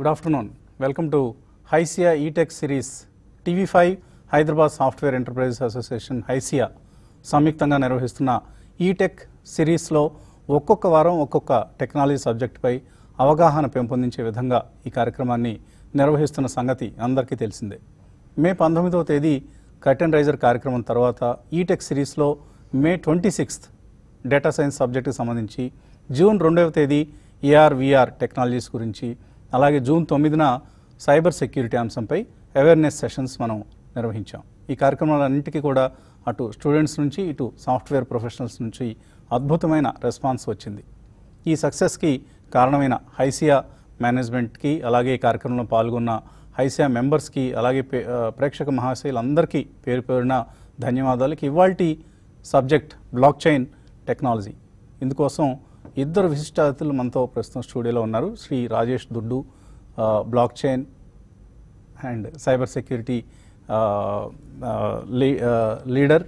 Good afternoon welcome to HYSEA ETech series TV five Hyderabad software enterprises association HYSEA సంయుక్తంగా నిర్వహిస్తున్న ETech సిరీస్లో ఒక్కొక్క వారం ఒక్కొక్క టెక్నాలజీ సబ్జెక్టుపై అవగాహన పెంపొందించే విధంగా ఈ కార్యక్రమాన్ని నిర్వహిస్తున్న సంగతి అందరికీ తెలిసిందే మే పంతొమ్మిదవ తేదీ కర్టెన్ రైజర్ కార్యక్రమం తర్వాత ఈటెక్ సిరీస్లో May twenty sixth data science సబ్జెక్టుకి సంబంధించి జూన్ రెండవ తేదీ ఏఆర్ విఆర్ టెక్నాలజీస్ గురించి అలాగే జూన్ తొమ్మిదిన సైబర్ సెక్యూరిటీ అంశంపై అవేర్నెస్ సెషన్స్ మనం నిర్వహించాం ఈ కార్యక్రమాలన్నింటికీ కూడా అటు స్టూడెంట్స్ నుంచి ఇటు సాఫ్ట్వేర్ ప్రొఫెషనల్స్ నుంచి అద్భుతమైన రెస్పాన్స్ వచ్చింది ఈ సక్సెస్కి కారణమైన హైసియా మేనేజ్మెంట్కి అలాగే ఈ కార్యక్రమంలో పాల్గొన్న హైసియా మెంబర్స్కి అలాగే పే- ఆ, ప్రేక్షక మహాశయులందరికీ పేరు పేరున ధన్యవాదాలకి ఇవాల్టి సబ్జెక్ట్ బ్లాక్ చైన్ టెక్నాలజీ ఇందుకోసం ఇద్దరు విశిష్ట అతిథులు మనతో ప్రస్తుతం స్టూడియోలో ఉన్నారు శ్రీ రాజేష్ దుడ్డు ఆ, blockchain and cyber security uh, uh, లీ ఆ, లీడర్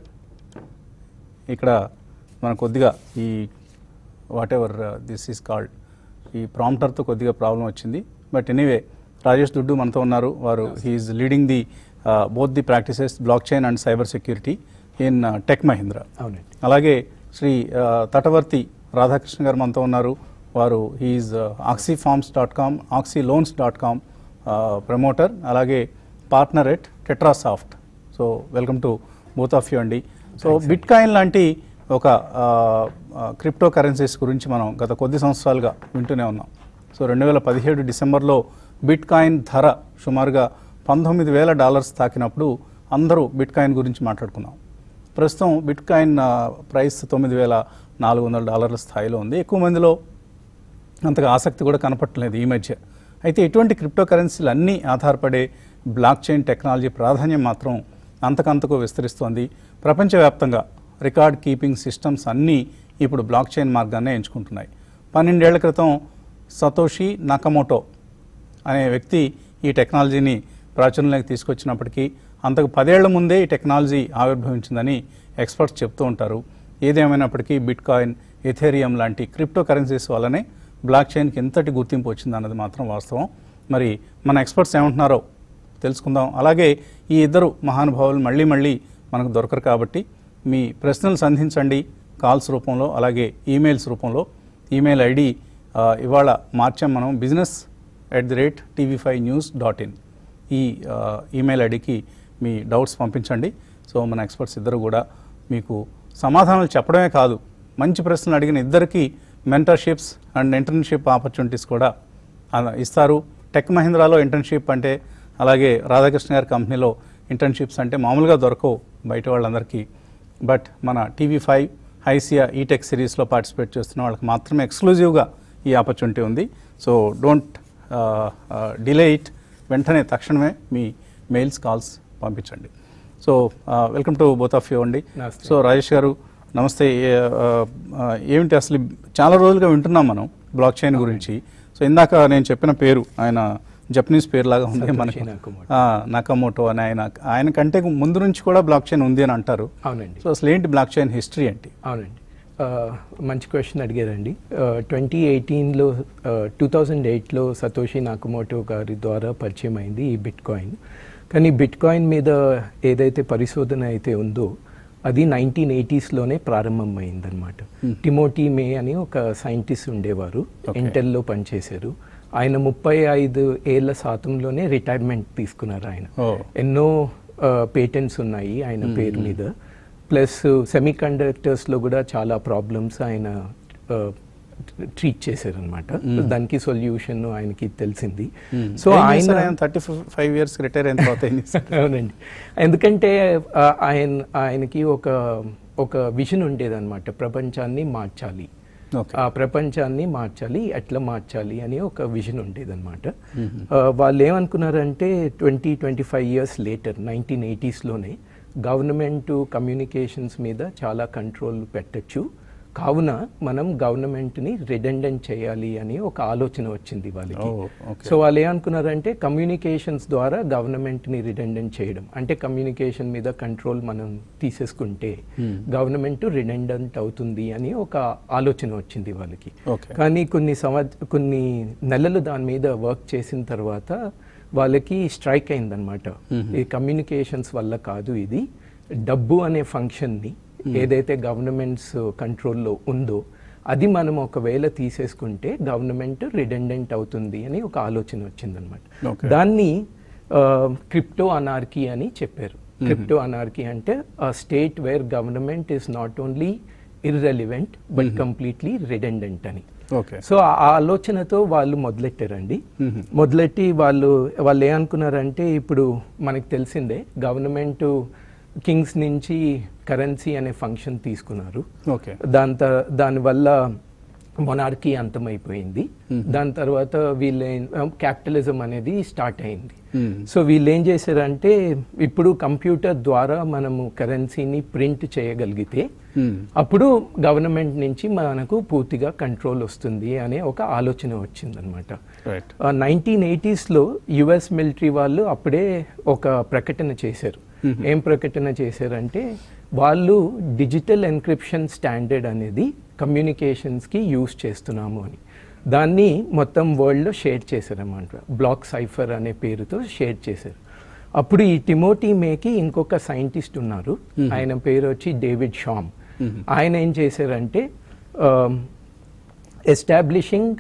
ఇక్కడ మన కొద్దిగా ఈ whatever this is called ఈ ప్రాంప్టర్తో కొద్దిగా ప్రాబ్లం వచ్చింది బట్ ఎనీవే రాజేష్ దుడ్డు మనతో ఉన్నారు వారు he is leading the both the practices blockchain and cyber security in Tech Mahindra అవునండి అలాగే శ్రీ ఆ, తటవర్తి రాధాకృష్ణ గారు మనతో ఉన్నారు వారు he is Oxy forms dot com Oxy loans dot com promoter అలాగే partner at Tetrasoft so welcome to both of you అండి so bitcoin లాంటి ఒక క్రిప్టో కరెన్సీస్ గురించి మనం గత కొద్ది సంవత్సరాలుగా వింటూనే ఉన్నాం సో రెండు వేల పదిహేడు డిసెంబర్లో బిట్ కాయిన్ ధర సుమారుగా పంతొమ్మిది వేల డాలర్స్ తాకినప్పుడు అందరూ బిట్ కాయిన్ గురించి మాట్లాడుకున్నాం ప్రస్తుతం బిట్ కాయిన్ ఆ, ప్రైస్ తొమ్మిది వేల నాలుగు వందల డాలర్ల స్థాయిలో ఉంది ఎక్కువ మందిలో అంతగా ఆసక్తి కూడా కనపట్టలేదు ఈ మధ్య అయితే ఇటువంటి క్రిప్టో కరెన్సీలు అన్నీ ఆధారపడే బ్లాక్ చైన్ టెక్నాలజీ ప్రాధాన్యం మాత్రం అంతకంతకు విస్తరిస్తోంది ప్రపంచవ్యాప్తంగా రికార్డ్ కీపింగ్ సిస్టమ్స్ అన్నీ ఇప్పుడు బ్లాక్ చైన్ మార్గాన్నే ఎంచుకుంటున్నాయి పన్నెండేళ్ల క్రితం సతోషి నకమోటో అనే వ్యక్తి ఈ టెక్నాలజీని ప్రాచుర్యంలోకి తీసుకొచ్చినప్పటికీ అంతకు పదేళ్ల ముందే ఈ టెక్నాలజీ ఆవిర్భవించిందని ఎక్స్పర్ట్స్ చెప్తూ ఉంటారు ఏదేమైనప్పటికీ బిట్ కాయిన్ ఎథేరియం లాంటి క్రిప్టో కరెన్సీస్ వల్లనే బ్లాక్ చైన్కి ఎంతటి గుర్తింపు వచ్చింది అన్నది మాత్రం వాస్తవం మరి మన ఎక్స్పర్ట్స్ ఏమంటున్నారో తెలుసుకుందాం అలాగే ఈ ఇద్దరు మహానుభావులు మళ్ళీ మళ్ళీ మనకు దొరకరు కాబట్టి మీ ప్రశ్నలు సంధించండి కాల్స్ రూపంలో అలాగే ఈమెయిల్స్ రూపంలో ఈమెయిల్ ఐడి ఆ, ఇవాళ మార్చాం మనం business at the rate TV five news dot in ఈ ఆ, ఈమెయిల్ ఐడికి మీ డౌట్స్ పంపించండి సో మన ఎక్స్పర్ట్స్ ఇద్దరు కూడా మీకు సమాధానాలు చెప్పడమే కాదు మంచి ప్రశ్నలు అడిగిన ఇద్దరికి మెంటర్షిప్స్ అండ్ ఇంటర్న్షిప్ ఆపర్చునిటీస్ కూడా ఆ, ఇస్తారు టెక్ మహీంద్రాలో ఇంటర్న్షిప్ అంటే అలాగే రాధాకృష్ణ గారి కంపెనీలో ఇంటర్న్షిప్స్ అంటే మామూలుగా దొరకవు బయట వాళ్ళందరికీ బట్ మన టీవీ ఫైవ్ హైసియా ఈటెక్ సిరీస్లో పార్టిసిపేట్ చేస్తున్న వాళ్ళకి మాత్రమే ఎక్స్క్లూజివ్గా ఈ ఆపర్చునిటీ ఉంది సో డోంట్ డిలే ఇట్ వెంటనే తక్షణమే మీ మెయిల్స్ కాల్స్ పంపించండి so welcome to both of you అండి నమస్తే. సో రాజేష్ గారు నమస్తే ఏ- ఆ, ఆ, ఏమిటి అసలు చాలా రోజులుగా వింటున్నాం మనం బ్లాక్ చైన్ గురించి సో ఇందాక నేను చెప్పిన పేరు ఆయన జపనీస్ పేరు లాగా ఉంది సతోషి మనకి నకమోటో. ఆ, నకమోటో అని ఆయన ఆయన కంటే ముందు నుంచి కూడా బ్లాక్ చైన్ ఉంది అని అంటారు అవునండి సో అసలు ఏంటి బ్లాక్ చైన్ హిస్టరీ ఏంటి అవునండి ఆ, మంచి క్వశ్చన్ అడిగారండి ట్వంటీ ఎయిటీన్లో టూ థౌజండ్ ఎయిట్లో సతోషి నాకమోటో గారి ద్వారా పరిచయం అయింది ఈ బిట్ కాయిన్ కానీ బిట్ కాయిన్ మీద ఏదైతే పరిశోధన అయితే ఉందో అది నైన్టీన్ ఎయిటీస్లోనే ప్రారంభమైందనమాట టిమోటీ మే అని ఒక సైంటిస్ట్ ఉండేవారు Okay. ఇంటెల్లో పనిచేశారు ఆయన ముప్పై ఐదు ఏళ్ల శాతంలోనే రిటైర్మెంట్ తీసుకున్నారు ఆయన ఓ ఎన్నో పేటెంట్స్ ఉన్నాయి ఆయన పేరు మీద ప్లస్ సెమీ కండక్టర్స్లో కూడా చాలా ప్రాబ్లమ్స్ ఆయన ట్రీట్ చేశారనమాట దానికి సొల్యూషన్ ఆయనకి తెలిసింది సో ఆయన ఆయన థర్టీ ఫైవ్ ఇయర్స్ రిటైర్ అయిన తర్వాత ఏం చేశారు? అవునండి ఎందుకంటే ఆ, ఆయన ఆయనకి ఒక ఒక విజన్ ఉండేదన్నమాట ప్రపంచాన్ని మార్చాలి ఓకే ఆ ప్రపంచాన్ని మార్చాలి ఎట్లా మార్చాలి అని ఒక విజన్ ఉండేదన్నమాట ఆ, వాళ్ళు ఏమనుకున్నారంటే twenty twenty five years later nineteen ఎయిటీస్లోనే గవర్నమెంట్ కమ్యూనికేషన్స్ మీద చాలా కంట్రోల్ పెట్టచ్చు కావున మనం గవర్నమెంట్ని రిడెండెంట్ చేయాలి అని ఒక ఆలోచన వచ్చింది వాళ్ళకి Oh, okay. సో వాళ్ళు ఏమనుకున్నారంటే కమ్యూనికేషన్స్ ద్వారా గవర్నమెంట్ని రిడెండెంట్ చేయడం అంటే కమ్యూనికేషన్ మీద కంట్రోల్ మనం తీసేసుకుంటే గవర్నమెంట్ రిడెండెంట్ అవుతుంది అని ఒక ఆలోచన వచ్చింది వాళ్ళకి ఓకే కానీ కొన్ని సంవత్స కొన్ని నెలలు దాని మీద వర్క్ చేసిన తర్వాత వాళ్ళకి స్ట్రైక్ అయిందనమాట ఈ కమ్యూనికేషన్స్ వల్ల కాదు ఇది డబ్బు అనే ఫంక్షన్ని ఏదైతే గవర్నమెంట్స్ కంట్రోల్లో ఉందో అది మనం ఒకవేళ తీసేసుకుంటే గవర్నమెంట్ రిడెండెంట్ అవుతుంది అని ఒక ఆలోచన వచ్చిందనమాట Okay. దాన్ని క్రిప్టో అనార్కీ అని చెప్పారు క్రిప్టో అనార్కీ అంటే state where government is not only irrelevant but completely redundant అని ఓకే సో ఆ ఆలోచనతో వాళ్ళు మొదలెట్టారండి మొదలెట్టి వాళ్ళు వాళ్ళు ఏమనుకున్నారంటే ఇప్పుడు మనకు తెలిసిందే గవర్నమెంట్ కింగ్స్ నుంచి కరెన్సీ అనే ఫంక్షన్ తీసుకున్నారు ఓకే దాని త- దానివల్ల మొనార్కీ అంతమైపోయింది దాని తర్వాత వీళ్ళే క్యాపిటలిజం అనేది స్టార్ట్ అయింది సో వీళ్ళు ఏం చేశారంటే ఇప్పుడు కంప్యూటర్ ద్వారా మనము కరెన్సీని ప్రింట్ చేయగలిగితే అప్పుడు గవర్నమెంట్ నుంచి మనకు పూర్తిగా కంట్రోల్ వస్తుంది అనే ఒక ఆలోచన వచ్చిందనమాట రైట్ నైన్టీన్ ఎయిటీస్లో యుఎస్ మిలిటరీ వాళ్ళు అప్పుడే ఒక ప్రకటన చేశారు ఏం ప్రకటన చేశారంటే వాళ్ళు డిజిటల్ ఎన్క్రిప్షన్ స్టాండర్డ్ అనేది కమ్యూనికేషన్స్కి యూస్ చేస్తున్నాము అని దాన్ని మొత్తం వరల్డ్లో షేర్ చేశారన్నమాట బ్లాక్ సైఫర్ అనే పేరుతో షేర్ చేశారు అప్పుడు ఈ టిమోటీ మేకి ఇంకొక సైంటిస్ట్ ఉన్నారు ఆయన పేరు వచ్చి డేవిడ్ షామ్ ఆయన ఏం చేశారంటే establishing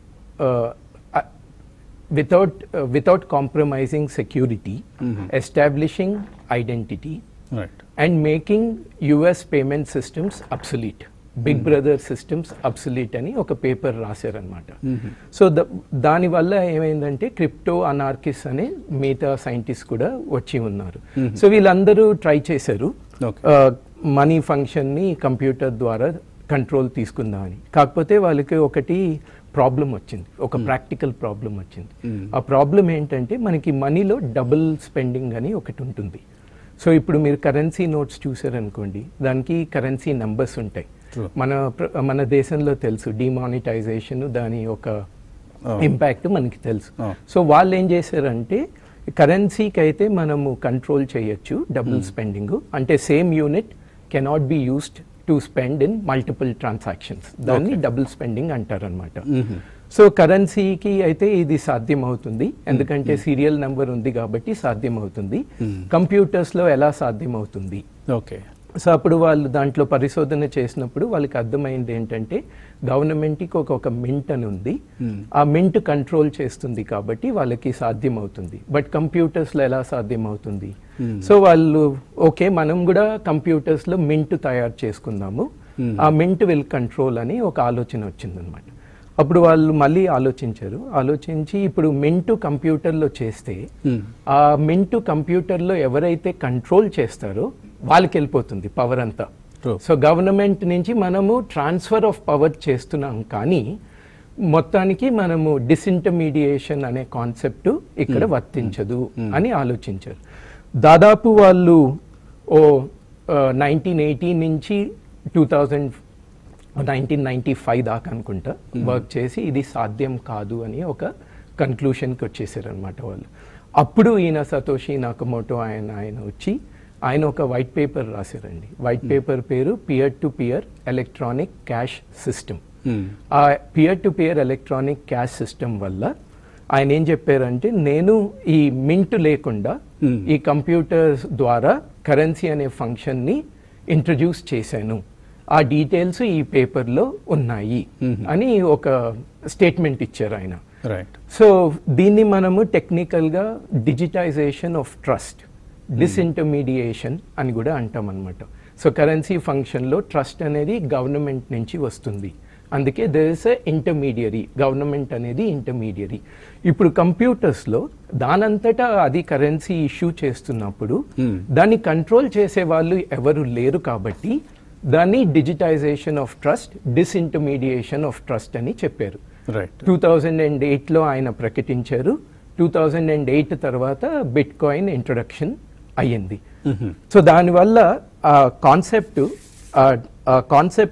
without uh, without compromising security establishing identity right and making us payment systems obsolete big brother systems obsolete అని ఒక పేపర్ రాశారనమాట సో ద దానివల్ల ఏమైందంటే క్రిప్టో అనార్కిస్ అనే మిగతా సైంటిస్ట్ కూడా వచ్చి ఉన్నారు సో వీళ్ళందరూ ట్రై చేశారు Okay. మనీ ఫంక్షన్ని కంప్యూటర్ ద్వారా కంట్రోల్ తీసుకుందామని కాకపోతే వాళ్ళకి ఒకటి ప్రాబ్లం వచ్చింది ఒక ప్రాక్టికల్ ప్రాబ్లం వచ్చింది ఆ ప్రాబ్లం ఏంటంటే మనకి మనీలో డబుల్ స్పెండింగ్ అని ఒకటి ఉంటుంది సో ఇప్పుడు మీరు కరెన్సీ నోట్స్ చూసారనుకోండి దానికి కరెన్సీ నెంబర్స్ ఉంటాయి True. మన ప్ర- మన దేశంలో తెలుసు డిమానిటైజేషన్ దాని ఒక Oh. ఇంపాక్ట్ మనకి తెలుసు Oh. సో వాళ్ళు ఏం చేశారంటే కరెన్సీకి అయితే మనము కంట్రోల్ చేయొచ్చు డబుల్ స్పెండింగ్ అంటే same unit cannot be used to spend in multiple transactions దాన్ని డబుల్ స్పెండింగ్ అంటారనమాట సో కరెన్సీకి అయితే ఇది సాధ్యం అవుతుంది ఎందుకంటే సీరియల్ నెంబర్ ఉంది కాబట్టి సాధ్యం అవుతుంది కంప్యూటర్స్లో ఎలా సాధ్యం అవుతుంది ఓకే సో అప్పుడు వాళ్ళు దాంట్లో పరిశోధన చేసినప్పుడు వాళ్ళకి అర్థమైంది ఏంటంటే గవర్నమెంట్కి ఒక ఒక మింట్ అని ఉంది ఆ మింట్ కంట్రోల్ చేస్తుంది కాబట్టి వాళ్ళకి సాధ్యం అవుతుంది బట్ కంప్యూటర్స్లో ఎలా సాధ్యం అవుతుంది సో వాళ్ళు ఓకే మనం కూడా కంప్యూటర్స్లో మింట్ తయారు చేసుకుందాము ఆ మింట్ విల్ కంట్రోల్ అని ఒక ఆలోచన వచ్చిందనమాట అప్పుడు వాళ్ళు మళ్ళీ ఆలోచించారు ఆలోచించి ఇప్పుడు మింటు కంప్యూటర్లో చేస్తే ఆ మింటు కంప్యూటర్లో ఎవరైతే కంట్రోల్ చేస్తారో వాళ్ళకి వెళ్ళిపోతుంది పవర్ అంతా True. సో గవర్నమెంట్ నుంచి మనము ట్రాన్స్ఫర్ ఆఫ్ పవర్ చేస్తున్నాం కానీ మొత్తానికి మనము డిసింటర్మీడియేషన్ అనే కాన్సెప్ట్ ఇక్కడ వర్తించదు అని ఆలోచించారు దాదాపు వాళ్ళు ఓ నైన్టీన్ ఎయిటీ నుంచి two thousand nineteen ninety five దాకా అనుకుంటా వర్క్ చేసి ఇది సాధ్యం కాదు అని ఒక కన్క్లూషన్కి వచ్చేసారనమాట వాళ్ళు అప్పుడు ఈయన సతోషి నాకమోటో ఆయన ఆయన వచ్చి ఆయన ఒక వైట్ పేపర్ రాశారండి వైట్ పేపర్ పేరు peer to peer electronic cash system ఆ peer to peer electronic cash system వల్ల ఆయన ఏం చెప్పారంటే నేను ఈ మింట్ లేకుండా ఈ కంప్యూటర్స్ ద్వారా కరెన్సీ అనే ఫంక్షన్ని ఇంట్రడ్యూస్ చేశాను ఆ డీటెయిల్స్ ఈ పేపర్లో ఉన్నాయి అని ఒక స్టేట్మెంట్ ఇచ్చారు ఆయన రైట్ సో దీన్ని మనము టెక్నికల్గా డిజిటైజేషన్ ఆఫ్ ట్రస్ట్ డిసింటర్మీడియేషన్ అని కూడా అంటాం అనమాట సో కరెన్సీ ఫంక్షన్లో ట్రస్ట్ అనేది గవర్నమెంట్ నుంచి వస్తుంది అందుకే there is a intermediary government అనేది ఇంటర్మీడియరీ ఇప్పుడు కంప్యూటర్స్లో దానంతటా అది కరెన్సీ ఇష్యూ చేస్తున్నప్పుడు దాన్ని కంట్రోల్ చేసే వాళ్ళు ఎవరు లేరు కాబట్టి దాన్ని digitization of trust disintermediation of trust అని చెప్పారు రైట్ టూ థౌజండ్ అండ్ ఎయిట్లో ఆయన ప్రకటించారు టూ థౌజండ్ అండ్ ఎయిట్ తర్వాత బిట్ కాయిన్ ఇంట్రొడక్షన్ అయ్యింది సో దానివల్ల ఆ కాన్సెప్ట్ ఆ కాన్సెప్ట్ని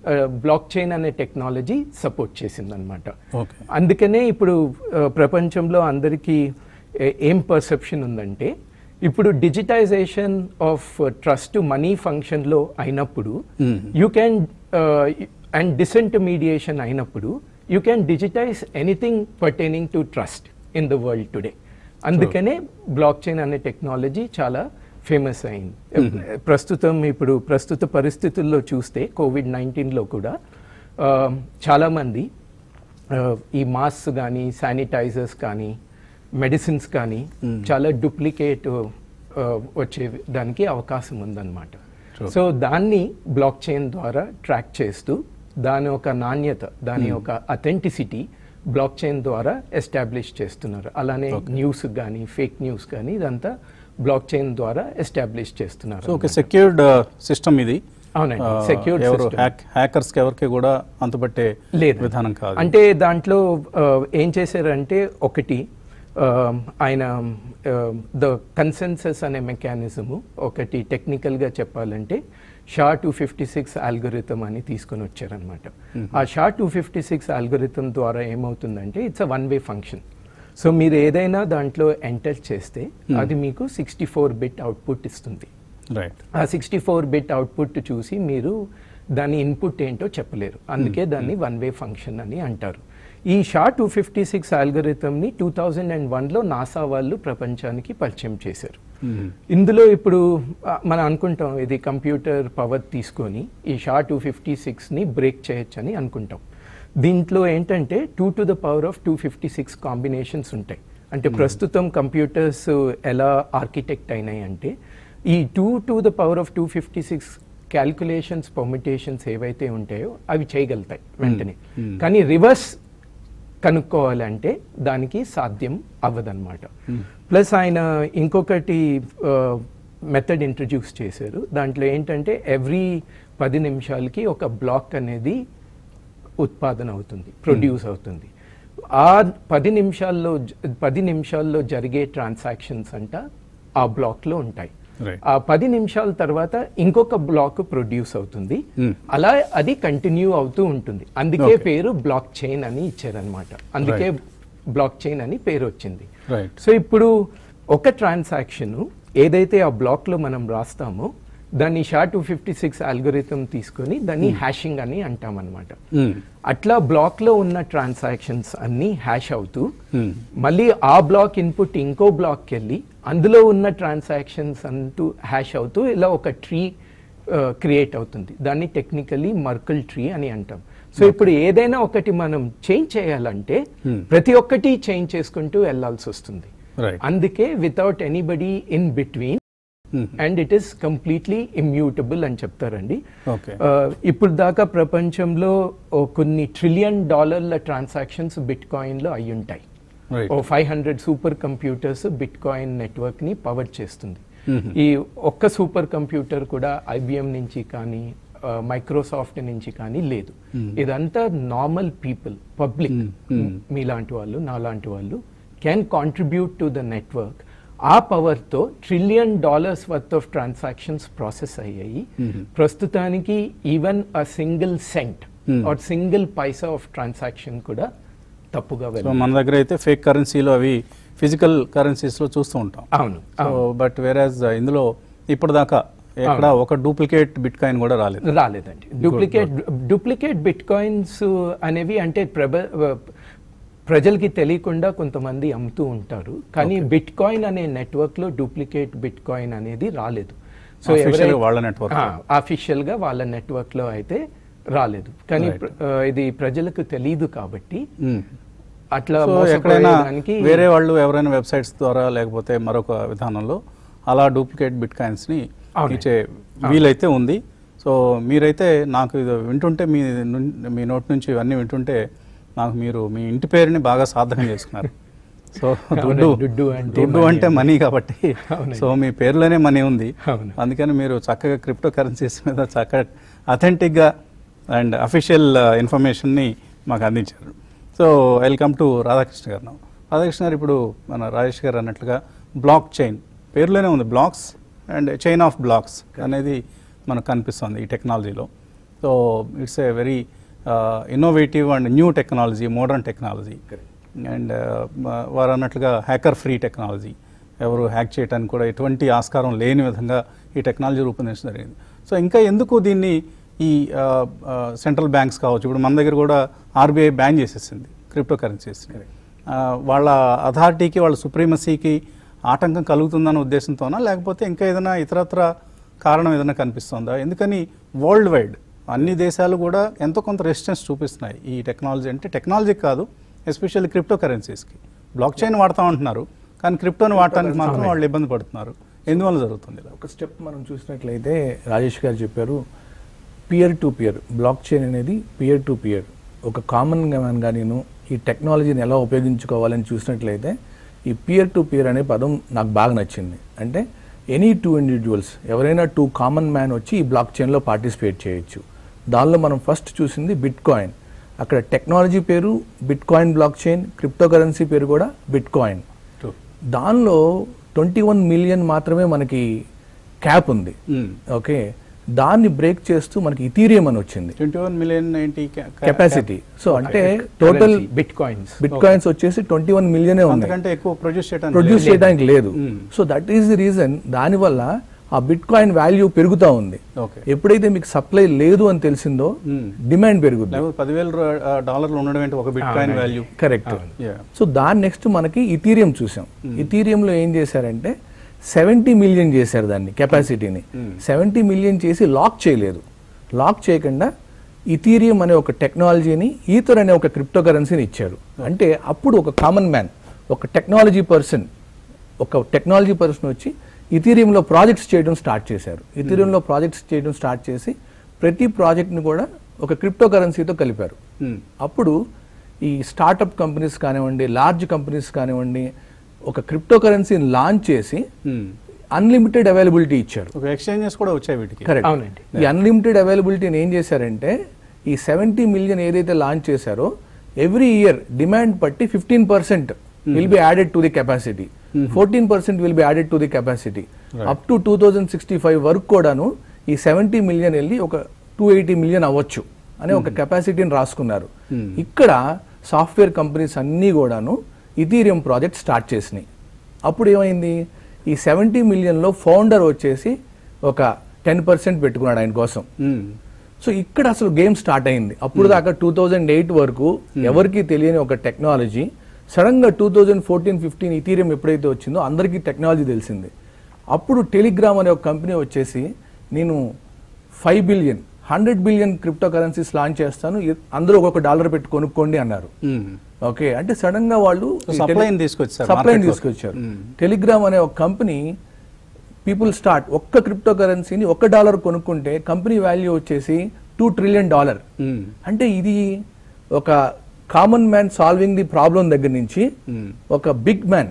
బ్లాక్ చైన్ అనే టెక్నాలజీ సపోర్ట్ చేసిందనమాట ఓకే అందుకనే ఇప్పుడు ఆ, ప్రపంచంలో అందరికీ ఏ- ఏం పర్సెప్షన్ ఉందంటే ఇప్పుడు డిజిటైజేషన్ ఆఫ్ ట్రస్ట్ మనీ ఫంక్షన్లో అయినప్పుడు Hmm. You can and disintermediation అయినప్పుడు you can digitize anything pertaining to trust in the world today అందుకనే బ్లాక్ చైన్ అనే టెక్నాలజీ చాలా ఫేమస్ అయింది ప్రస్తుతం ఇప్పుడు ప్రస్తుత పరిస్థితుల్లో చూస్తే కోవిడ్ నైన్టీన్లో కూడా ఆ, చాలామంది ఆ, ఈ మాస్క్ కానీ శానిటైజర్స్ కానీ మెడిసిన్స్ కానీ చాలా డూప్లికేట్ వచ్చే దానికి అవకాశం ఉందన్నమాట True. సో దాన్ని బ్లాక్ చైన్ ద్వారా ట్రాక్ చేస్తూ దాని యొక్క నాణ్యత దాని యొక్క అథెంటిసిటీ బ్లాక్ చైన్ ద్వారా ఎస్టాబ్లిష్ చేస్తున్నారు అలానే న్యూస్ కానీ ఫేక్ న్యూస్ కానీ ఇదంతా బ్లాక్ చైన్ ద్వారా ఎస్టాబ్లిష్ చేస్తున్నారు సో ఒక సెక్యూర్డ్ సిస్టమ్ ఇది అవునండి, ఆ, secured ఎవరు system. హ్యాక్ హ్యాకర్స్కి ఎవరికి కూడా అంతుపట్టే లేదు విధానం కాదు అంటే దాంట్లో ఆ, ఏం చేశారంటే ఒకటి ఆ, ఆయన ద కన్సెన్సస్ అనే మెకానిజము ఒకటి టెక్నికల్గా చెప్పాలంటే SHA two fifty six algorithm అని తీసుకొని వచ్చారనమాట ఆ SHA two fifty six algorithm ద్వారా ఏమవుతుందంటే it's a one way function so మీరు ఏదైనా దాంట్లో ఎంటర్ చేస్తే అది మీకు సిక్స్టీ ఫోర్ బిట్ అవుట్పుట్ ఇస్తుంది రైట్ ఆ సిక్స్టీ ఫోర్ బిట్ అవుట్పుట్ చూసి మీరు దాని ఇన్పుట్ ఏంటో చెప్పలేరు అందుకే దాన్ని వన్ వే ఫంక్షన్ అని అంటారు ఈ షా టూ ఫిఫ్టీ సిక్స్ ఆల్గరిథంని టూ థౌజండ్ అండ్ వన్లో నాసా వాళ్ళు ప్రపంచానికి పరిచయం చేశారు ఇందులో ఇప్పుడు ఆ, మనం అనుకుంటాం ఇది కంప్యూటర్ పవర్ తీసుకొని ఈ షా టూ ఫిఫ్టీ సిక్స్ని బ్రేక్ చేయొచ్చని అనుకుంటాం దీంట్లో ఏంటంటే two to the power of two fifty six combinations ఉంటాయి అంటే ప్రస్తుతం కంప్యూటర్స్ ఎలా ఆర్కిటెక్ట్ అయినాయి అంటే ఈ two to the power of two fifty six calculations permutations ఏవైతే ఉంటాయో అవి చేయగలుగుతాయి వెంటనే కానీ రివర్స్ కనుక్కోవాలంటే దానికి సాధ్యం అవ్వదన్నమాట ప్లస్ ఆయన ఇంకొకటి మెథడ్ ఇంట్రడ్యూస్ చేశారు దాంట్లో ఏంటంటే ఎవ్రీ పది నిమిషాలకి ఒక బ్లాక్ అనేది ఉత్పాదన అవుతుంది ప్రొడ్యూస్ అవుతుంది ఆ పది నిమిషాల్లో జ- పది నిమిషాల్లో జరిగే ట్రాన్సాక్షన్స్ అంట ఆ బ్లాక్లో ఉంటాయి Right. ఆ పది నిమిషాల తర్వాత ఇంకొక బ్లాక్ ప్రొడ్యూస్ అవుతుంది Hmm. అలా అది కంటిన్యూ అవుతూ ఉంటుంది అందుకే Okay. పేరు బ్లాక్ చైన్ అని ఇచ్చారనమాట అందుకే బ్లాక్ చైన్ అని పేరు వచ్చింది రైట్ సో ఇప్పుడు ఒక ట్రాన్సాక్షన్ ఏదైతే ఆ బ్లాక్లో మనం రాస్తామో దాన్ని SHA two fifty six algorithm తీసుకొని దాన్ని హ్యాషింగ్ అని అంటామన్నమాట అట్లా బ్లాక్లో ఉన్న ట్రాన్సాక్షన్స్ అన్నీ హ్యాష్ అవుతూ మళ్ళీ ఆ బ్లాక్ ఇన్పుట్ ఇంకో బ్లాక్కి వెళ్ళి అందులో ఉన్న ట్రాన్సాక్షన్స్ అంటూ హ్యాష్ అవుతూ ఇలా ఒక ట్రీ క్రియేట్ అవుతుంది దాన్ని టెక్నికలీ మర్కల్ ట్రీ అని అంటాం సో ఇప్పుడు ఏదైనా ఒకటి మనం చేంజ్ చేయాలంటే Hmm. ప్రతి ఒక్కటి చేంజ్ చేసుకుంటూ వెళ్ళాల్సి వస్తుంది రైట్ అందుకే without anybody in between and it is completely immutable అని చెప్తారండి ఓకే ఆ, ఇప్పుడు దాకా ప్రపంచంలో ఓ కొన్ని ట్రిలియన్ డాలర్ల ట్రాన్సాక్షన్స్ బిట్ కాయిన్లో అయి ఉంటాయి రైట్ ఓ five hundred super computers bitcoin నెట్వర్క్ని పవర్ చేస్తుంది ఈ ఒక్క సూపర్ కంప్యూటర్ కూడా ఐబిఎం నుంచి కానీ మైక్రోసాఫ్ట్ నుంచి కానీ లేదు ఇదంతా నార్మల్ పీపుల్ పబ్లిక్ మీలాంటి వాళ్ళు నాలాంటి వాళ్ళు can contribute to the network ఆ పవర్తో trillion dollars worth of transactions process అయ్యాయి ప్రస్తుతానికి even a single cent or single paisa of transaction కూడా తప్పుగా సో వెళ్ళదు మన దగ్గర అయితే ఫేక్ కరెన్సీలో అవి ఫిజికల్ కరెన్సీస్లో చూస్తూ ఉంటాం అవును సో బట్ వేరాజ్ ఇందులో ఇప్పటిదాకా ఎక్కడ ఒక డూప్లికేట్ బిట్ కాయిన్ కూడా రాలేదు రాలేదండి డూప్లికేట్ డూప్లికేట్ బిట్ కాయిన్స్ అనేవి అంటే ప్రభ ప్రజలకి తెలియకుండా కొంతమంది అమ్ముతూ ఉంటారు కానీ బిట్ కాయిన్ అనే నెట్వర్క్ లో డూప్లికేట్ బిట్ కాయిన్ అనేది రాలేదు సో Official గా వాళ్ళ network లో. అఫీషియల్ గా వాళ్ళ నెట్వర్క్ లో అయితే రాలేదు కానీ Right. ప్ర- ఆ, ఇది ప్రజలకు తెలియదు కాబట్టి Hmm. అట్లా సో ఎక్కడైనా మోసపోయేదానికి వేరే వాళ్ళు ఎవరైనా వెబ్సైట్స్ ద్వారా లేకపోతే మరొక విధానంలో అలా డూప్లికేట్ బిట్ కాయిన్స్ని అవునండి. ఇచ్చే వీలైతే ఉంది సో మీరైతే నాకు ఇది వింటుంటే మీ నుం- మీ నోటి నుంచి ఇవన్నీ వింటుంటే నాకు మీరు మీ ఇంటి పేరుని బాగా సార్థకం చేసుకున్నారు సో అవునండి, దుడ్డు దుడ్డు అంటే దుడ్డు money అంటే అండి. మనీ కాబట్టి అవునండి. సో మీ పేరులోనే మనీ ఉంది అవును. అందుకని మీరు చక్కగా క్రిప్టో కరెన్సీస్ మీద చక్కగా అథెంటిక్గా అండ్ అఫీషియల్ ఇన్ఫర్మేషన్ని మాకు అందించారు సో వెల్కమ్ టు రాధాకృష్ణ గారు now. రాధాకృష్ణ గారు ఇప్పుడు మన రాజేష్ గారు అన్నట్లుగా బ్లాక్ చైన్ పేరులోనే ఉంది blocks and chain of blocks అనేది మనకు కనిపిస్తుంది ఈ టెక్నాలజీలో so so it's a very innovative and new technology modern technology and వారు అన్నట్లుగా హ్యాకర్ ఫ్రీ టెక్నాలజీ ఎవరు హ్యాక్ చేయడానికి కూడా ఎటువంటి ఆస్కారం లేని విధంగా ఈ టెక్నాలజీ రూపొందించడం జరిగింది సో ఇంకా ఎందుకు దీన్ని ఈ సెంట్రల్ బ్యాంక్స్ కావచ్చు ఇప్పుడు మన దగ్గర కూడా ఆర్బీఐ బ్యాన్ చేసేసింది క్రిప్టో కరెన్సీస్ని వాళ్ళ అథారిటీకి వాళ్ళ సుప్రీమసీకి ఆటంకం కలుగుతుందన్న ఉద్దేశంతోనా లేకపోతే ఇంకా ఏదైనా ఇతరత్ర కారణం ఏదైనా కనిపిస్తుందా ఎందుకని వరల్డ్ వైడ్ అన్ని దేశాలు కూడా ఎంతో కొంత రెసిస్టెన్స్ చూపిస్తున్నాయి ఈ టెక్నాలజీ అంటే టెక్నాలజీ కాదు ఎస్పెషల్లీ క్రిప్టో కరెన్సీస్కి బ్లాక్ చైన్ వాడతా ఉంటున్నారు కానీ క్రిప్టోని వాడటానికి మాత్రం వాళ్ళు ఇబ్బంది పడుతున్నారు ఎందువల్ల జరుగుతుంది ఇలా ఒక స్టెప్ మనం చూసినట్లయితే రాజేష్ గారు చెప్పారు peer to peer blockchain అనేది పియర్ టు పియర్ ఒక కామన్గా నేను ఈ టెక్నాలజీని ఎలా ఉపయోగించుకోవాలని చూసినట్లయితే ఈ పియర్ టు పియర్ అనే పదం నాకు బాగా నచ్చింది అంటే ఎనీ టూ ఇండివిజువల్స్ ఎవరైనా టూ కామన్ మ్యాన్ వచ్చి ఈ బ్లాక్ చైన్లో పార్టిసిపేట్ చేయొచ్చు దానిలో మనం ఫస్ట్ చూసింది బిట్ కాయిన్ అక్కడ టెక్నాలజీ పేరు bit coin blockchain cryptocurrency పేరు కూడా బిట్ కాయిన్ దానిలో ట్వంటీ వన్ మిలియన్ మాత్రమే మనకి క్యాప్ ఉంది ఓకే దాన్ని బ్రేక్ చేస్తూ మనకి ఇథీరియం అని వచ్చింది ట్వంటీ వన్ మిలియన్ ఏంటి కెపాసిటీ సో అంటే total bitcoins bitcoins వచ్చేసి ట్వంటీ వన్ మిలియన్ ఉంది అంతకంటే ఎక్కువ ప్రొడ్యూస్ చేయడానికి ప్రొడ్యూస్ చేయడానికి లేదు Hmm. So that is the reason దానివల్ల ఆ బిట్ కాయిన్ వాల్యూ పెరుగుతా ఉంది ఓకే ఎప్పుడైతే మీకు సప్లై లేదు అని తెలిసిందో Hmm. డిమాండ్ పెరుగుద్ది లేకపోతే పదివేల రూ- ఆ, డాలర్లు ఉండడం ఏంటి ఒక bitcoin value correct Yeah. So దాని నెక్స్ట్ మనకి ఇథీరియం చూసాం ఇథీరియంలో ఏం చేశారంటే సెవెంటీ మిలియన్ చేశారు దాన్ని కెపాసిటీని సెవెంటీ మిలియన్ చేసి లాక్ చేయలేదు లాక్ చేయకుండా ఇథీరియం అనే ఒక టెక్నాలజీని ఈథర్ అనే ఒక క్రిప్టో కరెన్సీని ఇచ్చారు అంటే అప్పుడు ఒక కామన్ మ్యాన్ ఒక టెక్నాలజీ పర్సన్ ఒక టెక్నాలజీ పర్సన్ వచ్చి ఇథీరియంలో ప్రాజెక్ట్స్ చేయడం స్టార్ట్ చేశారు ఇథీరియంలో ప్రాజెక్ట్స్ చేయడం స్టార్ట్ చేసి ప్రతి ప్రాజెక్ట్ని కూడా ఒక క్రిప్టో కరెన్సీతో కలిపారు అప్పుడు ఈ స్టార్టప్ కంపెనీస్ కానివ్వండి లార్జ్ కంపెనీస్ కానివ్వండి ఒక క్రిప్టో కరెన్సీని లాంచ్ చేసి అన్లిమిటెడ్ అవైలబిలిటీ ఇచ్చారు ఒక ఎక్స్చేంజెస్ కూడా వచ్చాయి వీటికి కరెక్ట్ అవునండి. ఈ అన్లిమిటెడ్ అవైలబిలిటీని ఏం చేశారంటే ఈ సెవెంటీ మిలియన్ ఏదైతే లాంచ్ చేశారో ఎవ్రీ ఇయర్ డిమాండ్ బట్టి fifteen percent will be added to the capacity fourteen percent will be added to the capacity up to two thousand sixty five వరకు కూడాను ఈ సెవెంటీ మిలియన్ వెళ్ళి ఒక టూ ఎయిటీ మిలియన్ అవ్వచ్చు అనే ఒక కెపాసిటీని రాసుకున్నారు ఇక్కడ సాఫ్ట్వేర్ కంపెనీస్ అన్నీ కూడాను ఇథీరియం ప్రాజెక్ట్ స్టార్ట్ చేసినాయి అప్పుడు ఏమైంది ఈ సెవెంటీ మిలియన్లో ఫౌండర్ వచ్చేసి ఒక టెన్ పర్సెంట్ పెట్టుకున్నాడు ఆయన కోసం సో ఇక్కడ అసలు గేమ్ స్టార్ట్ అయింది అప్పుడు దాకా టూ థౌజండ్ ఎయిట్ వరకు ఎవరికి తెలియని ఒక టెక్నాలజీ సడన్ గా two thousand fourteen fifteen Ethereum ఎప్పుడైతే వచ్చిందో అందరికీ టెక్నాలజీ తెలిసింది అప్పుడు టెలిగ్రామ్ అనే ఒక కంపెనీ వచ్చేసి నేను five billion hundred billion cryptocurrencies launch చేస్తాను ఇ- అందరూ ఒక్కొక్క డాలర్ పెట్టి కొనుక్కోండి అన్నారు ఓకే అంటే సడన్ గా వాళ్ళు So, supply ని తీసుకొచ్చారు సప్లై market లోకి. తీసుకొచ్చారు టెలిగ్రామ్ అనే ఒక కంపెనీ పీపుల్ స్టార్ట్ ఒక్క క్రిప్టో కరెన్సీని ఒక్క డాలర్ కొనుక్కుంటే కంపెనీ వాల్యూ వచ్చేసి టూ ట్రిలియన్ డాలర్ అంటే ఇది ఒక common man solving the problem దగ్గర నుంచి ఒక బిగ్ మ్యాన్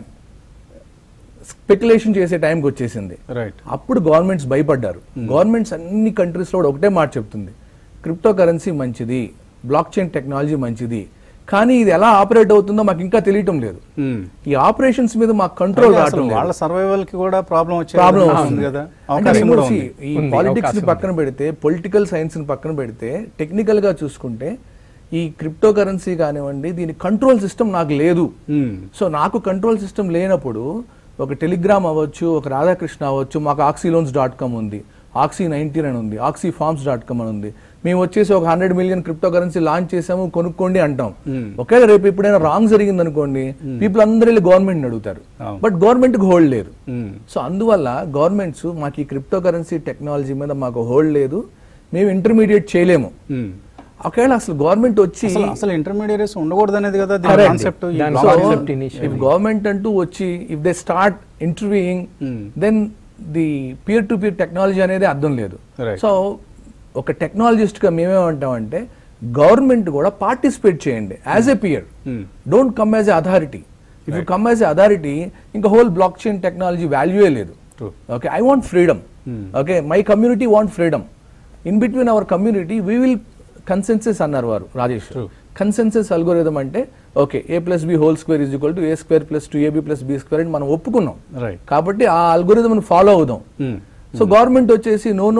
స్పెక్యులేషన్ చేసే టైంకి వచ్చేసింది రైట్ అప్పుడు గవర్నమెంట్స్ భయపడ్డారు గవర్నమెంట్స్ అన్ని కంట్రీస్ లో కూడా ఒకటే మాట చెప్తుంది క్రిప్టో కరెన్సీ మంచిది బ్లాక్ చైన్ టెక్నాలజీ మంచిది కానీ ఇది ఎలా ఆపరేట్ అవుతుందో మాకు ఇంకా తెలియటం లేదు ఈ ఆపరేషన్స్ మీద మాకు కంట్రోల్ రావటం లేదు. వాళ్ళ సర్వైవల్ కి కూడా ప్రాబ్లం వచ్చే ప్రాబ్లం విధంగా వస్తుంది ఉంది కదా అంటే అవకాశం ఇప్పుడు కూడా see, ఉంది ఈ ఉంది, పాలిటిక్స్ ని అవకాశం పక్కన పెడితే పొలిటికల్ సైన్స్ ని పక్కన పెడితే టెక్నికల్ గా చూసుకుంటే ఈ క్రిప్టో కరెన్సీ కానివ్వండి దీని కంట్రోల్ సిస్టమ్ నాకు లేదు Hmm. సో నాకు కంట్రోల్ సిస్టమ్ లేనప్పుడు ఒక టెలిగ్రామ్ అవ్వచ్చు ఒక రాధాకృష్ణ అవ్వచ్చు మాకు ఆక్సీలోన్స్ డాట్ కామ్ ఉంది ఆక్సీ నైన్టీన్ అని ఉంది ఆక్సీ ఫార్మ్స్ డాట్ కామ్ అని ఉంది మేము వచ్చేసి ఒక hundred million cryptocurrency launch చేసాము కొనుక్కోండి అంటాం ఒకవేళ రేపు ఎప్పుడైనా రాంగ్ జరిగింది అనుకోండి పీపుల్ అందరూ వెళ్ళి గవర్నమెంట్ అడుగుతారు అవును. బట్ గవర్నమెంట్ కి హోల్డ్ లేదు Hmm. సో అందువల్ల గవర్నమెంట్స్ మాకు ఈ క్రిప్టో కరెన్సీ టెక్నాలజీ మీద మాకు హోల్డ్ లేదు మేము ఇంటర్మీడియట్ చేయలేము Hmm. ఒకవేళ అసలు గవర్నమెంట్ వచ్చి అసలు అసలు ఇంటర్మీడియట్స్ ఉండకూడదు అనేది కదా దీని Correct. కాన్సెప్ట్ దాని so concept initially. If government అంటూ వచ్చి if they start interviewing Hmm. Then the peer to peer technology అనేది అర్థం లేదు Right. సో ఒక టెక్నాలజిస్ట్ గా మేమేమంటామంటే గవర్నమెంట్ కూడా పార్టిసిపేట్ చేయండి as a peer Hmm. Don't come as a authority if you come as a authority ఇంకా whole blockchain technology వాల్యూయే లేదు True. Okay I want freedom Hmm. Okay my community want freedom in between our community we will consensus అన్నారు వారు Rajesh True. Consensus algorithm అంటే okay a plus b whole square is equal to a square plus two a b plus b square అని మనం ఒప్పుకున్నాం right కాబట్టి ఆ algorithm follow అవుదాం so government వచ్చేసి నో నో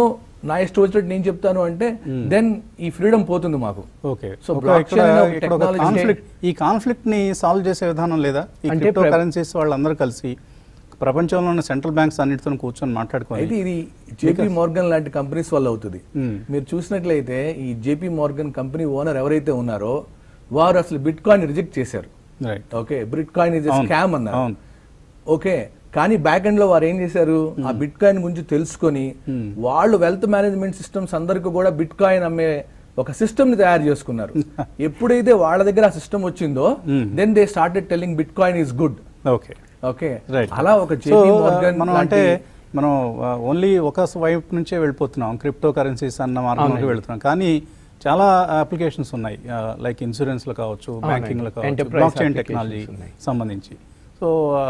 నా ఇష్టం వచ్చినట్టు నేను చెప్తాను అంటే దెన్ ఈ ఫ్రీడమ్ పోతుంది మాకు ఓకే So, ఒక blockchain ఇక్కడ అనే ఒక ఇక్కడ ఒక technology- కాన్ఫ్లిక్ట్ ఈ కాన్ఫ్లిక్ట్ ని సాల్వ్ చేసే విధానం లేదా ఈ అంటే క్రిప్టో ప్ర- కరెన్సీస్ వాళ్ళందరూ కలిసి ప్రపంచంలో ఉన్న సెంట్రల్ బ్యాంక్స్ అన్నిటితో కూర్చొని అయితే మాట్లాడుకొని ఇది జేపీ మోర్గన్ లాంటి కంపెనీస్ వల్ల అవుతుంది Hmm. మీరు చూసినట్లయితే ఈ జేపీ మోర్గన్ కంపెనీ ఓనర్ ఎవరైతే ఉన్నారో వారు అసలు బిట్ కాయిన్ రిజెక్ట్ చేశారు right okay bitcoin is అవును. స్కామ్ అన్నారు అవును. ఓకే కానీ బ్యాక్ ఎండ్ లో వారు ఏం చేశారు ఆ బిట్ కాయిన్ గురించి తెలుసుకొని వాళ్ళు వెల్త్ మేనేజ్మెంట్ సిస్టమ్స్ అందరికీ కూడా బిట్ కాయిన్ అమ్మే ఒక సిస్టమ్ ని తయారు చేసుకున్నారు ఎప్పుడైతే వాళ్ళ దగ్గర ఆ సిస్టమ్ వచ్చిందో then they started telling bitcoin is good okay okay right అలా ఒక సో జేపీ మోర్గన్ మనం అంటే మనం ఓన్లీ ఒక వైపు నుంచే వెళ్ళిపోతున్నాం క్రిప్టో కరెన్సీస్ అన్న మార్గంలోకి వెళ్తున్నాం కానీ చాలా అప్లికేషన్స్ ఉన్నాయి లైక్ ఇన్సూరెన్స్ లో కావచ్చు అవునండి. బ్యాంకింగ్ లో కావచ్చు Enterprise blockchain applications technology ఉన్నాయి. సంబంధించి సో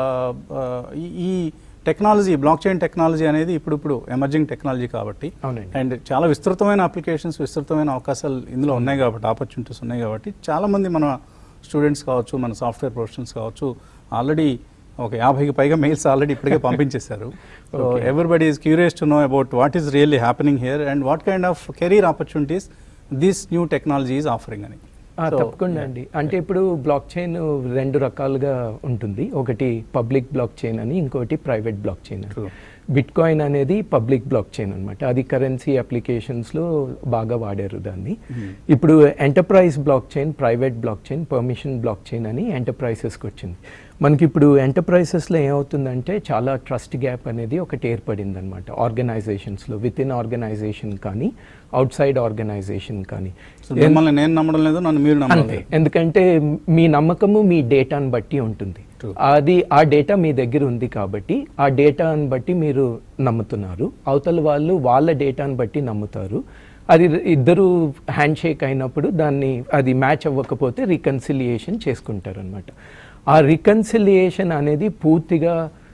ఈ టెక్నాలజీ బ్లాక్ చైన్ టెక్నాలజీ అనేది ఇప్పుడు ఇప్పుడు ఎమర్జింగ్ టెక్నాలజీ కాబట్టి అవునండి. అండ్ చాలా విస్తృతమైన అప్లికేషన్స్ విస్తృతమైన అవకాశాలు ఇందులో ఉన్నాయి కాబట్టి ఆపర్చునిటీస్ ఉన్నాయి కాబట్టి చాలా మంది మన స్టూడెంట్స్ కావచ్చు మన సాఫ్ట్వేర్ ప్రొఫెషనల్స్ కావచ్చు ఆల్రెడీ ఒక యాభైకి పైగా మెయిల్స్ ఆల్రెడీ ఇప్పటికే పంపించేశారు so everybody is curious to know about what is really happening here and what kind of career opportunities this new technology is offering అని ఆ, So, తప్పకుండా అండి అంటే ఇప్పుడు బ్లాక్ చైన్ రెండు రకాలుగా ఉంటుంది ఒకటి పబ్లిక్ బ్లాక్ చైన్ అని ఇంకోటి ప్రైవేట్ బ్లాక్ చైన్ అని True. బిట్ కాయిన్ అనేది పబ్లిక్ బ్లాక్ చైన్ అనమాట అది కరెన్సీ అప్లికేషన్స్లో బాగా వాడారు దాన్ని ఇప్పుడు enterprise blockchain private blockchain permission blockchain అని ఎంటర్ప్రైజెస్కి వచ్చింది మనకి ఇప్పుడు ఎంటర్ప్రైజెస్లో ఏమవుతుందంటే చాలా ట్రస్ట్ గ్యాప్ అనేది ఒకటి ఏర్పడింది అనమాట ఆర్గనైజేషన్స్లో విత్ ఇన్ ఆర్గనైజేషన్ కానీ అవుట్ సైడ్ ఆర్గనైజేషన్ కానీ so మిమ్మల్ని నేను నమ్మడం లేదు నన్ను మీరు నమ్మడం అంతే లేదు ఎందుకంటే మీ నమ్మకము మీ డేటాను బట్టి ఉంటుంది True. అది ఆ డేటా మీ దగ్గర ఉంది కాబట్టి ఆ డేటాను బట్టి మీరు నమ్ముతున్నారు అవతల వాళ్ళు వాళ్ళ డేటాను బట్టి నమ్ముతారు అది ఇద్దరు హ్యాండ్ షేక్ అయినప్పుడు దాన్ని అది మ్యాచ్ అవ్వకపోతే రికన్సిలియేషన్ చేసుకుంటారు అనమాట ఆ రికన్సిలియేషన్ అనేది పూర్తిగా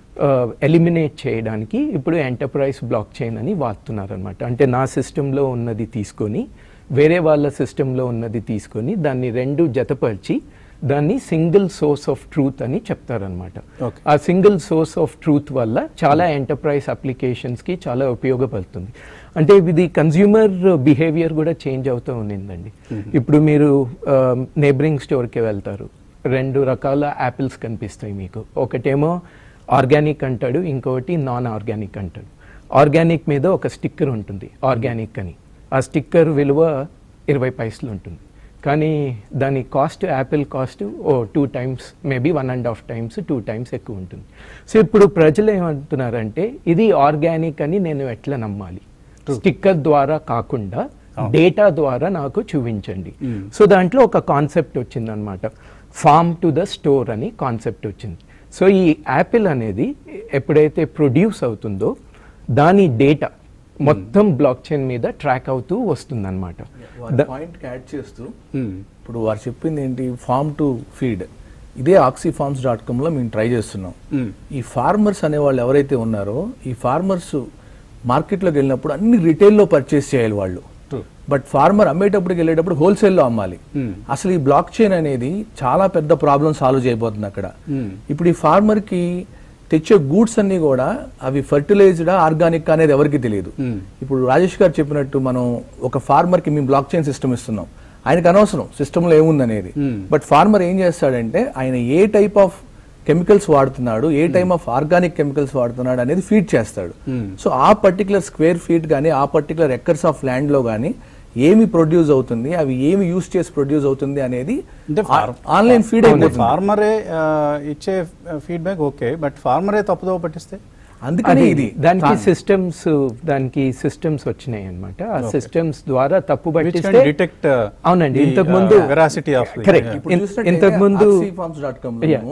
ఎలిమినేట్ చేయడానికి ఇప్పుడు ఎంటర్ప్రైజ్ బ్లాక్ చైన్ అని వాడుతున్నారు అనమాట అంటే నా సిస్టంలో ఉన్నది తీసుకొని వేరే వాళ్ళ సిస్టంలో ఉన్నది తీసుకొని దాన్ని రెండు జతపరిచి దాన్ని సింగిల్ సోర్స్ ఆఫ్ ట్రూత్ అని చెప్తారనమాట Okay. ఆ సింగిల్ సోర్స్ ఆఫ్ ట్రూత్ వల్ల చాలా ఎంటర్ప్రైజ్ అప్లికేషన్స్కి చాలా ఉపయోగపడుతుంది అంటే ఇది కన్జ్యూమర్ బిహేవియర్ కూడా చేంజ్ అవుతూ ఉన్నిందండి ఇప్పుడు మీరు నేబరింగ్ స్టోర్కి వెళ్తారు రెండు రకాల యాపిల్స్ కనిపిస్తాయి మీకు ఒకటేమో ఆర్గానిక్ అంటాడు ఇంకొకటి నాన్ ఆర్గానిక్ అంటాడు ఆర్గానిక్ మీద ఒక స్టిక్కర్ ఉంటుంది ఆర్గానిక్ అని ఆ స్టిక్కర్ విలువ ఇరవై పైసలు ఉంటుంది కానీ దాని కాస్ట్ యాపిల్ కాస్ట్ ఓ two times maybe one and half times two times ఎక్కువ ఉంటుంది సో ఇప్పుడు ప్రజలు ఏమంటున్నారంటే ఇది ఆర్గానిక్ అని నేను ఎట్లా నమ్మాలి స్టిక్కర్ ద్వారా కాకుండా డేటా ద్వారా నాకు చూపించండి సో దాంట్లో ఒక కాన్సెప్ట్ వచ్చిందనమాట ఫార్మ్ టు ద స్టోర్ అని కాన్సెప్ట్ వచ్చింది సో ఈ యాపిల్ అనేది ఎప్పుడైతే ప్రొడ్యూస్ అవుతుందో దాని డేటా మొత్తం బ్లాక్ చైన్ మీద ట్రాక్ అవుతూ వస్తుందన్నమాట ద- పాయింట్ యాడ్ చేస్తూ Hmm. ఇప్పుడు వారు చెప్పింది ఏంటి ఫార్మ్ టు ఫీడ్ ఇదే ఆక్సీ ఫార్మ్స్ డాట్ కామ్లో మేము ట్రై చేస్తున్నాం Hmm. ఈ ఫార్మర్స్ అనే వాళ్ళు ఎవరైతే ఉన్నారో ఈ ఫార్మర్స్ మార్కెట్లోకి వెళ్ళినప్పుడు అన్ని రిటైల్లో పర్చేస్ చేయాలి వాళ్ళు True. బట్ ఫార్మర్ అమ్మేటప్పటికి వెళ్ళేటప్పుడు హోల్సేల్లో అమ్మాలి Hmm. అసలు ఈ బ్లాక్ చైన్ అనేది చాలా పెద్ద ప్రాబ్లం సాల్వ్ చేయబోతుంది అక్కడ Hmm. ఇప్పుడు ఈ ఫార్మర్ కి తెచ్చే గూడ్స్ అన్ని కూడా అవి ఫర్టిలైజ్డా ఆర్గానిక్ అనేది ఎవరికి తెలియదు Hmm. ఇప్పుడు రాజేష్ గారు చెప్పినట్టు మనం ఒక ఫార్మర్ కి మేము బ్లాక్ చైన్ సిస్టమ్ ఇస్తున్నాం ఆయనకు అనవసరం సిస్టంలో ఏముంది అనేది Hmm. బట్ ఫార్మర్ ఏం చేస్తాడంటే ఆయన ఏ టైప్ ఆఫ్ కెమికల్స్ వాడుతున్నాడు a type of organic chemicals వాడుతున్నాడు అనేది ఫీడ్ చేస్తాడు Hmm. సో ఆ పర్టికులర్ స్క్వేర్ ఫీట్ కానీ ఆ పర్టికులర్ ఎక్కర్స్ ఆఫ్ ల్యాండ్ లో కానీ ఏమి ప్రొడ్యూస్ అవుతుంది అవి ఏమి యూస్ చేసి ప్రొడ్యూస్ అవుతుంది అనేది అంటే farm- ఆన్లైన్ ఫీడ్ అవును, అయిపోతుంది ఫార్మరే ఆ, ఇచ్చే ఫీడ్బ్యాక్ ఓకే బట్ ఫార్మరే తప్పుదో పట్టిస్తే అందుకనే అది ఇది దానికి సిస్టమ్స్ దానికి సిస్టమ్స్ వచ్చినాయి అన్నమాట ఆ సిస్టమ్స్ ద్వారా తప్పు Which can పట్టిస్తే detect, uh, అవునండి the, ఇంతకు uh, ముందు veracity of the- correct Yeah. ఇప్పుడు ఇంతకు ముందు ఫార్మ్స్ Yeah.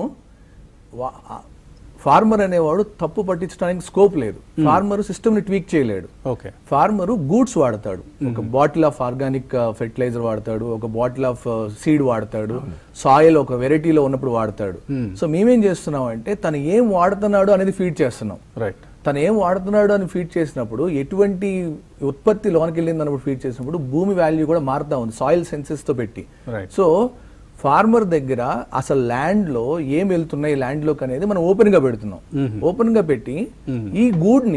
ఫార్మర్ అనేవాడు తప్పు పట్టించడానికి స్కోప్ లేదు ఫార్మర్ సిస్టమ్ ని ట్వీక్ చేయలేడు ఓకే ఫార్మర్ గూడ్స్ వాడతాడు ఒక బాటిల్ ఆఫ్ ఆర్గానిక్ ఫెర్టిలైజర్ వాడతాడు ఒక బాటిల్ ఆఫ్ సీడ్ వాడతాడు సాయిల్ ఒక వెరైటీలో ఉన్నప్పుడు వాడతాడు సో మేమేం చేస్తున్నాం అంటే తను ఏం వాడుతున్నాడు అనేది ఫీడ్ చేస్తున్నాం రైట్ తను ఏం వాడుతున్నాడు అని ఫీడ్ చేసినప్పుడు ఎటువంటి ఉత్పత్తి లోనికి వెళ్ళింది అన్నప్పుడు ఫీడ్ చేసినప్పుడు భూమి వాల్యూ కూడా మారుతా ఉంది సాయిల్ సెన్సెస్ తో పెట్టి Right. సో ఫార్మర్ దగ్గర అసలు ల్యాండ్ లో ఏం వెళ్తున్నాయి ల్యాండ్ లోకి అనేది మనం ఓపెన్ గా పెడుతున్నాం ఓపెన్ గా పెట్టి ఈ గూడ్ ని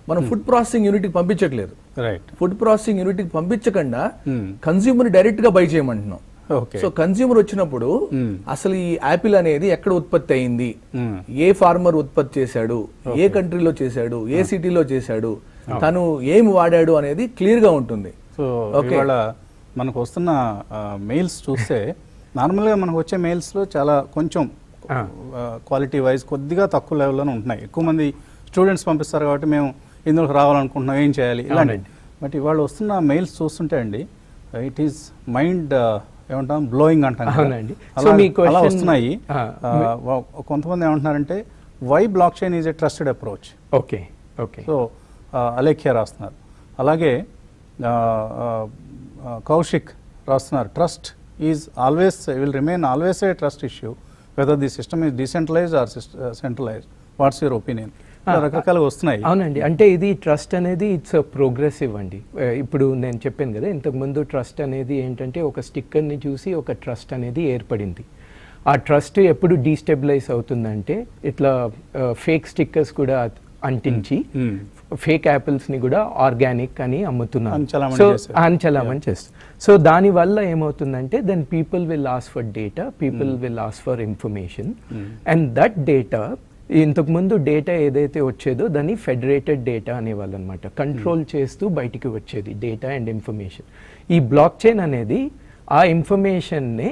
మనం ఫుడ్ ప్రాసెసింగ్ యూనిట్కి పంపించట్లేదు రైట్ ఫుడ్ ప్రాసెసింగ్ యూనిట్కి పంపించకుండా Hmm. కన్స్యూమర్ డైరెక్ట్ గా బై చేయమంటున్నాం ఓకే సో కన్స్యూమర్ వచ్చినప్పుడు అసలు ఈ యాపిల్ అనేది ఎక్కడ ఉత్పత్తి అయింది Hmm. ఏ ఫార్మర్ ఉత్పత్తి చేశాడు ఏ కంట్రీలో చేశాడు ఏ సిటీలో చేశాడు తను ఏమి వాడాడు అనేది క్లియర్ గా ఉంటుంది సో Okay. ఇవాళ మనకు వస్తున్న మెయిల్స్ చూస్తే నార్మల్గా మనకు వచ్చే మెయిల్స్లో చాలా కొంచెం క్వాలిటీ వైజ్ కొద్దిగా తక్కువ లెవెల్లోనే ఉంటున్నాయి ఎక్కువ మంది స్టూడెంట్స్ పంపిస్తారు కాబట్టి మేము ఇందులోకి రావాలనుకుంటున్నాం ఏం చేయాలి ఇలాంటి అవునండి. బట్ ఇవాళ వస్తున్న మెయిల్స్ చూస్తుంటే అండి ఇట్ ఈస్ మైండ్ ఏమంటాం బ్లోయింగ్ అంటాం కదా. అవునండి. అలా So, మీ అలా question- వస్తున్నాయి ఆ, ఆ, వ- కొంతమంది ఏమంటున్నారంటే why blockchain is a trusted approach okay okay so ఆ, అలేఖ్య రాస్తున్నారు అలాగే ఆ, ఆ, ఆ, కౌశిక్ రాస్తున్నారు trust is always will remain always a trust issue whether the system is decentralise or centralise what's your opinion రకరకాలుగా వస్తున్నాయి అవునండి అంటే ఇది ట్రస్ట్ అనేది ఇట్స్ ప్రోగ్రెసివ్ అండి ఆ, ఇప్పుడు నేను చెప్పాను కదా ఇంతకుముందు ట్రస్ట్ అనేది ఏంటంటే ఒక స్టిక్కర్ని చూసి ఒక ట్రస్ట్ అనేది ఏర్పడింది ఆ ట్రస్ట్ ఎప్పుడు డీస్టెబిలైజ్ అవుతుందంటే ఇట్లా ఫేక్ స్టిక్కర్స్ కూడా అంటించి Hmm. ఫేక్ యాపిల్స్ని కూడా ఆర్గానిక్ అని అమ్ముతున్నారు అంచలామణి సో చేశారు. అంచలామని చేస్తారు సో దాని వల్ల ఏమవుతుందంటే then people will ask for data people will ask for information and that data ఇంతకుముందు డేటా ఏదైతే వచ్చేదో దాన్ని ఫెడరేటెడ్ డేటా అనేవాళ్ళు అనమాట కంట్రోల్ చేస్తూ బయటికి వచ్చేది డేటా అండ్ ఇన్ఫర్మేషన్ ఈ బ్లాక్ చైన్ అనేది ఆ ఇన్ఫర్మేషన్నే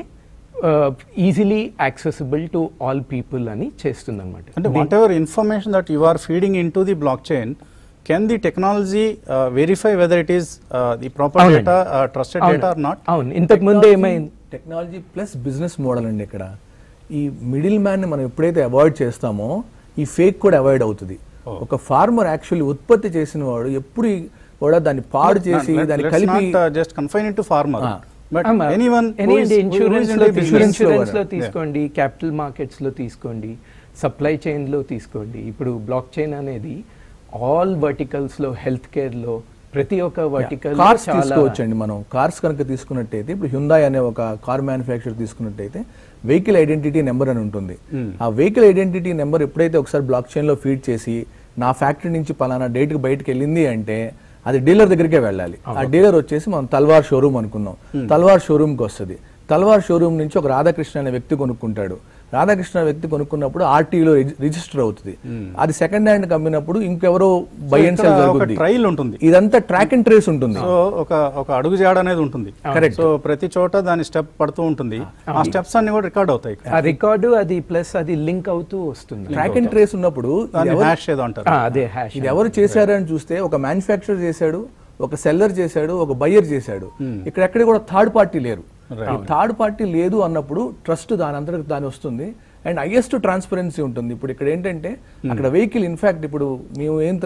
easily accessible to all people అని చేస్తుంది అంటే whatever information that you are feeding into the blockchain can the technology verify whether it is the proper అవునండి. Data trusted data or not అవును ఇంతకు ముందు ఏమైంది technology plus business model అండి ఇక్కడ ఈ మిడిల్ మ్యాన్ ని మనం ఎప్పుడైతే అవాయిడ్ చేస్తామో ఈ ఫేక్ కూడా అవాయిడ్ అవుతుంది ఒక ఫార్మర్ యాక్చువల్లీ ఉత్పత్తి చేసిన వాడు ఎప్పుడు ఈ- కూడా దాన్ని పాడు చేసి దాన్ని కలిపి just confine to farmer Ah. But ఆమా. ఎనీవన్ Any అండి, ఇన్సూరెన్స్ లో తీ- business లో ఇన్సూరెన్స్ లో కూడా. తీసుకోండి క్యాపిటల్ మార్కెట్స్ లో తీసుకోండి సప్లై చైన్ లో తీసుకోండి ఇప్పుడు బ్లాక్ చైన్ అనేది ఆల్ వర్టికల్స్ లో హెల్త్ కేర్ లో ప్రతి ఒక్క వర్టికల్ కార్స్ తీసుకోవచ్చండి మనం కార్స్ కనుక తీసుకున్నట్టయితే ఇప్పుడు హ్యుందాయ్ అనే ఒక కార్ మ్యానుఫ్యాక్చర్ తీసుకున్నట్టయితే వెహికల్ ఐడెంటిటీ నెంబర్ అని ఉంటుంది ఆ వెహికల్ ఐడెంటిటీ నెంబర్ ఎప్పుడైతే ఒకసారి బ్లాక్ చైన్ లో ఫీడ్ చేసి నా ఫ్యాక్టరీ నుంచి పలానా డేట్ కి బయటకు వెళ్ళింది అంటే అది డీలర్ దగ్గరికే వెళ్ళాలి ఆ డీలర్ వచ్చేసి మనం తల్వార్ షోరూమ్ అనుకున్నాం తల్వార్ షోరూమ్ కి వస్తుంది తల్వార్ షోరూమ్ నుంచి ఒక రాధాకృష్ణ అనే వ్యక్తి కొనుక్కుంటాడు రాధాకృష్ణ అనే వ్యక్తి కొనుక్కున్నప్పుడు ఆర్టీలో రిజిస్టర్ అవుతుంది అది సెకండ్ హ్యాండ్ కమ్మినప్పుడు ఇంకెవరో బై అండ్ సెల్ ఒక జరుగుతుంది ట్రైల్ ఉంటుంది ఇదంతా ట్రాక్ అండ్ ట్రేస్ ఉంటుంది సో ఒక ఒక అడుగు జాడ అనేది ఉంటుంది Correct. సో ప్రతి చోట దాని స్టెప్ పడుతూ ఉంటుంది ఆ స్టెప్స్ అన్ని కూడా రికార్డ్ అవుతాయి ఆ రికార్డు అది ప్లస్ అది లింక్ అవుతూ వస్తుంది ట్రాక్ అండ్ ట్రేస్ ఉన్నప్పుడు ఇది దాన్ని ఎవరు- హ్యాష్ ఏదో అంటారు ఆ, అదే హ్యాష్ ఇది ఎవరు చేశారు అని చూస్తే ఒక మ్యానుఫ్యాక్చర్ చేశాడు ఒక సెల్లర్ చేశాడు ఒక బయ్యర్ చేశాడు ఇక్కడ ఎక్కడ కూడా థర్డ్ పార్టీ లేరు ఈ థర్డ్ పార్టీ లేదు అన్నప్పుడు ట్రస్ట్ దాని అంతటికి దాని వస్తుంది అండ్ హైయెస్ట్ ట్రాన్స్పరెన్సీ ఉంటుంది ఇప్పుడు ఇక్కడ ఏంటంటే అక్కడ వెహికల్ ఇన్ఫాక్ట్ ఇప్పుడు మేము ఏం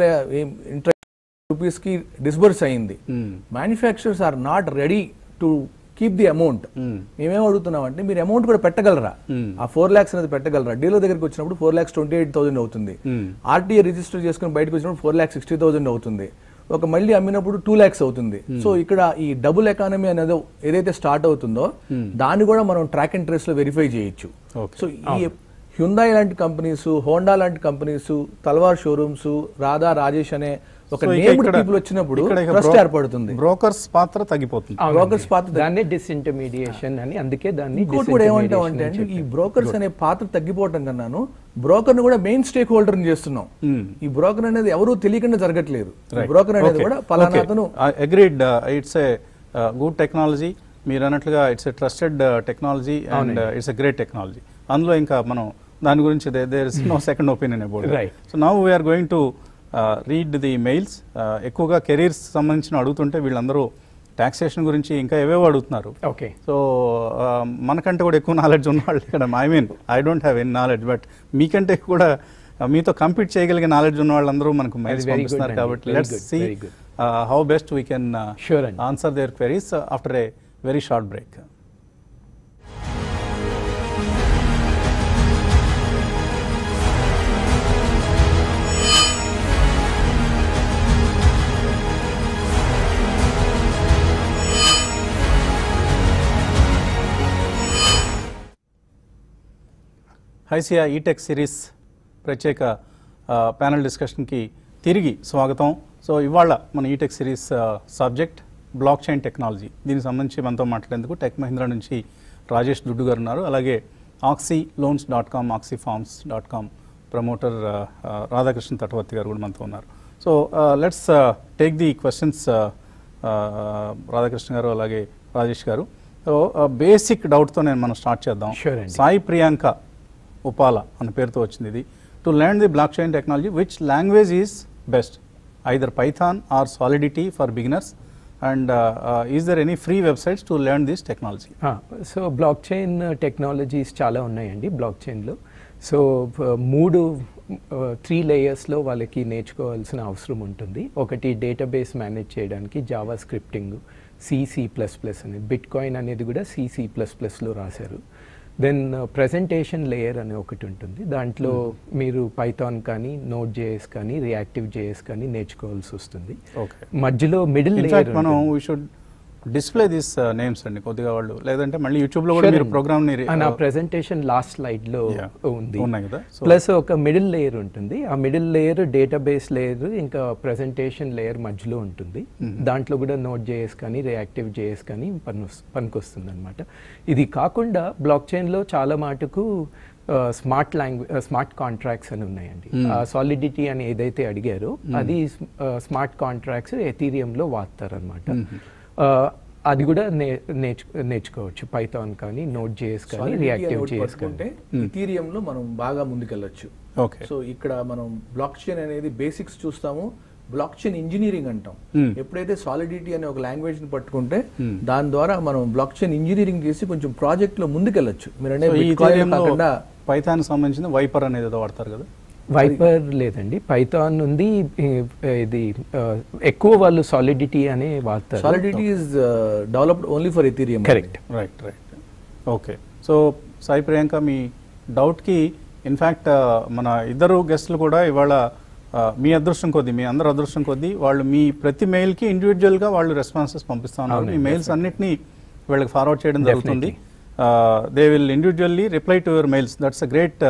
రూపీస్ కి డిస్బర్స్ అయింది manufacturers are not ready to keep the amount మేమేం అడుగుతున్నాం అంటే మీరు అమౌంట్ కూడా పెట్టగలరా ఆ ఫోర్ లాక్స్ అనేది పెట్టగలరా డీలర్ దగ్గరికి వచ్చినప్పుడు four lakhs twenty eight thousand అవుతుంది ఆర్టీఏ రిజిస్టర్ చేసుకుని బయటకు వచ్చినప్పుడు ఫోర్ లాక్స్ సిక్స్టీ థౌసండ్ అవుతుంది ఒక మళ్ళీ అమ్మినప్పుడు టూ లాక్స్ అవుతుంది సో ఇక్కడ ఈ డబుల్ ఎకానమీ అనేది ఏదైతే స్టార్ట్ అవుతుందో దాన్ని కూడా మనం ట్రాక్ అండ్ ట్రేస్ లో వెరిఫై చేయొచ్చు Okay. సో ఈ హ్యుందాయ్ లాంటి కంపెనీస్ హోండా లాంటి కంపెనీస్ తల్వార్ షోరూమ్స్ రాధా రాజేష్ అనే ఒక So ఇక నేమ్డ్ ఇక్కడ- పీపుల్ వచ్చినప్పుడు ఇక్కడ ఇక ట్రస్ట్ బ్రో- ఏర్పడుతుంది బ్రోకర్స్ పాత్ర తగ్గిపోతుంది బ్రోకర్స్ పాత్ర దాన్ని డిస్ఇంటర్మీడియేషన్ అని అందుకే దాన్ని ఇంకోటి కూడా ఏమంటాం అంటే అండి, ఈ బ్రోకర్స్ అనే పాత్ర తగ్గిపోవటం కన్నాను బ్రోకర్ ని కూడా మెయిన్ స్టేక్ హోల్డర్ చేస్తున్నాం ఈ బ్రోకర్ అనేది ఎవరు తెలియకుండా జరగట్లేదు బ్రోకర్ అనేది కూడా పలానా అతను agreed it's a good technology మీరు అన్నట్లుగా it's a trusted technology and it's a great technology అందులో ఇంకా మనం దాని గురించి there is no second opinion about Right. So now we are going to read the mails ఎక్కువగా కెరీర్స్ సంబంధించిన అడుగుతుంటే వీళ్ళందరూ టాక్సేషన్ గురించి ఇంకా ఏవేవో అడుగుతున్నారు ఓకే సో మనకంటే కూడా ఎక్కువ నాలెడ్జ్ ఉన్న వాళ్ళు ఇక్కడ I mean I don't have an knowledge but మీకంటే కూడా uh, మీతో కంపీట్ చేయగలిగే నాలెడ్జ్ ఉన్న వాళ్ళందరూ మనకు మెయిల్స్ very good పంపిస్తున్నారు అండి. కాబట్టి Very let's good, see very good. How best we can Sure అండి. Answer there queries after a very short break HYSEA ETech series ప్రత్యేక ప్యానల్ డిస్కషన్కి తిరిగి స్వాగతం సో ఇవాళ మన eTech series subject blockchain technology దీనికి సంబంధించి మనతో మాట్లాడేందుకు టెక్ మహీంద్రా నుంచి రాజేష్ దుడ్డు గారు ఉన్నారు అలాగే oxy loans dot com oxy forms dot com promoter Radhakrishna Tatavarthi గారు కూడా మనతో ఉన్నారు so let's take the questions Radhakrishna గారు అలాగే రాజేష్ గారు సో బేసిక్ డౌట్తో నేను మనం స్టార్ట్ చేద్దాం Sure అండి. సాయి ప్రియాంక ఉపాల అన్న పేరుతో వచ్చింది ఇది to learn the blockchain technology which language is best either Python or Solidity for beginners and is there any free websites to learn this technology so blockchain technologies చాలా ఉన్నాయండి బ్లాక్ చైన్లో so మూడు three లేయర్స్లో వాళ్ళకి నేర్చుకోవాల్సిన అవసరం ఉంటుంది ఒకటి డేటాబేస్ మేనేజ్ చేయడానికి Java scripting CC plus plus అనేది బిట్ కాయిన్ అనేది కూడా సిసి ప్లస్ ప్లస్లో రాశారు దెన్ ప్రజెంటేషన్ లేయర్ అని ఒకటి ఉంటుంది దాంట్లో మీరు పైథాన్ కానీ నోట్ జేఎస్ కానీ రియాక్టివ్ జేఎస్ కానీ నేర్చుకోవాల్సి వస్తుంది ఓకే మధ్యలో మిడిల్ ఇన్ఫాక్ట్ లేయర్ మనం we should display this names అండి కొద్దిగా వాళ్ళు లేదంటే మళ్ళీ యూట్యూబ్లో కూడా మీరు ప్రోగ్రామ్ ని నా ప్రెజెంటేషన్ లాస్ట్ స్లైడ్ లో Yeah. ఉంది ఉన్నాయి కదా సో ప్లస్ ఒక మిడిల్ లేయర్ ఉంటుంది ఆ మిడిల్ లేయర్ డేటాబేస్ లేయర్ ఇంకా ప్రెజెంటేషన్ లేయర్ మధ్యలో ఉంటుంది దాంట్లో కూడా నోట్ జేఎస్ కానీ రియాక్టివ్ జేఎస్ కానీ పని పనికొస్తుంది అనమాట ఇది కాకుండా బ్లాక్ చైన్లో చాలా మటుకు స్మార్ట్ లాంగ్వేజ్ స్మార్ట్ కాంట్రాక్ట్స్ అని ఉన్నాయండి సాలిడిటీ అని ఏదైతే అడిగారో అది స్మార్ట్ కాంట్రాక్ట్స్ ఎథీరియంలో వాడతారనమాట అది కూడా నే నేర్చు నేర్చుకోవచ్చు పైథాన్ కానీ నోట్ జేఎస్ కానీ రియాక్టివ్ జేఎస్ కానీ ఇథీరియం లో మనం బాగా ముందుకెళ్ళొచ్చు ఓకే సో ఇక్కడ మనం బ్లాక్ చైన్ అనేది బేసిక్స్ చూస్తాము బ్లాక్ చైన్ ఇంజనీరింగ్ అంటాం Hmm. ఎప్పుడైతే సాలిడిటీ అనే ఒక లాంగ్వేజ్ ని పట్టుకుంటే దాని ద్వారా మనం బ్లాక్ చైన్ ఇంజనీరింగ్ చేసి కొంచెం ప్రాజెక్ట్ లో ముందుకెళ్ళొచ్చు మీరు సో ఈ Bitcoin Ethereum లో కాకుండా పైథాన్ సంబంధించిన వైపర్ అనేది ఏదో వాడతారు కదా వైపర్ లేదండి పైథాన్ ఉంది ఈ- ఇది ఆ, ఎక్కువ వాళ్ళు సాలిడిటీ అనే వాడతారు Solidity is developed only for Ethereum correct right right okay so Sai Priyanka మీ డౌట్కి ఇన్ఫ్యాక్ట్ మన ఇద్దరు గెస్ట్లు కూడా ఇవాళ ఆ, మీ అదృష్టం కొద్దీ మీ అందరు అదృష్టం కొద్దీ వాళ్ళు మీ ప్రతి మెయిల్కి ఇండివిజువల్గా వాళ్ళు రెస్పాన్సెస్ పంపిస్తా ఉన్నారు మీ అవునండి, మెయిల్స్ అన్నిటినీ వీళ్ళకి ఫార్వర్డ్ చేయడం జరుగుతుంది they will individually reply to your mails that's a great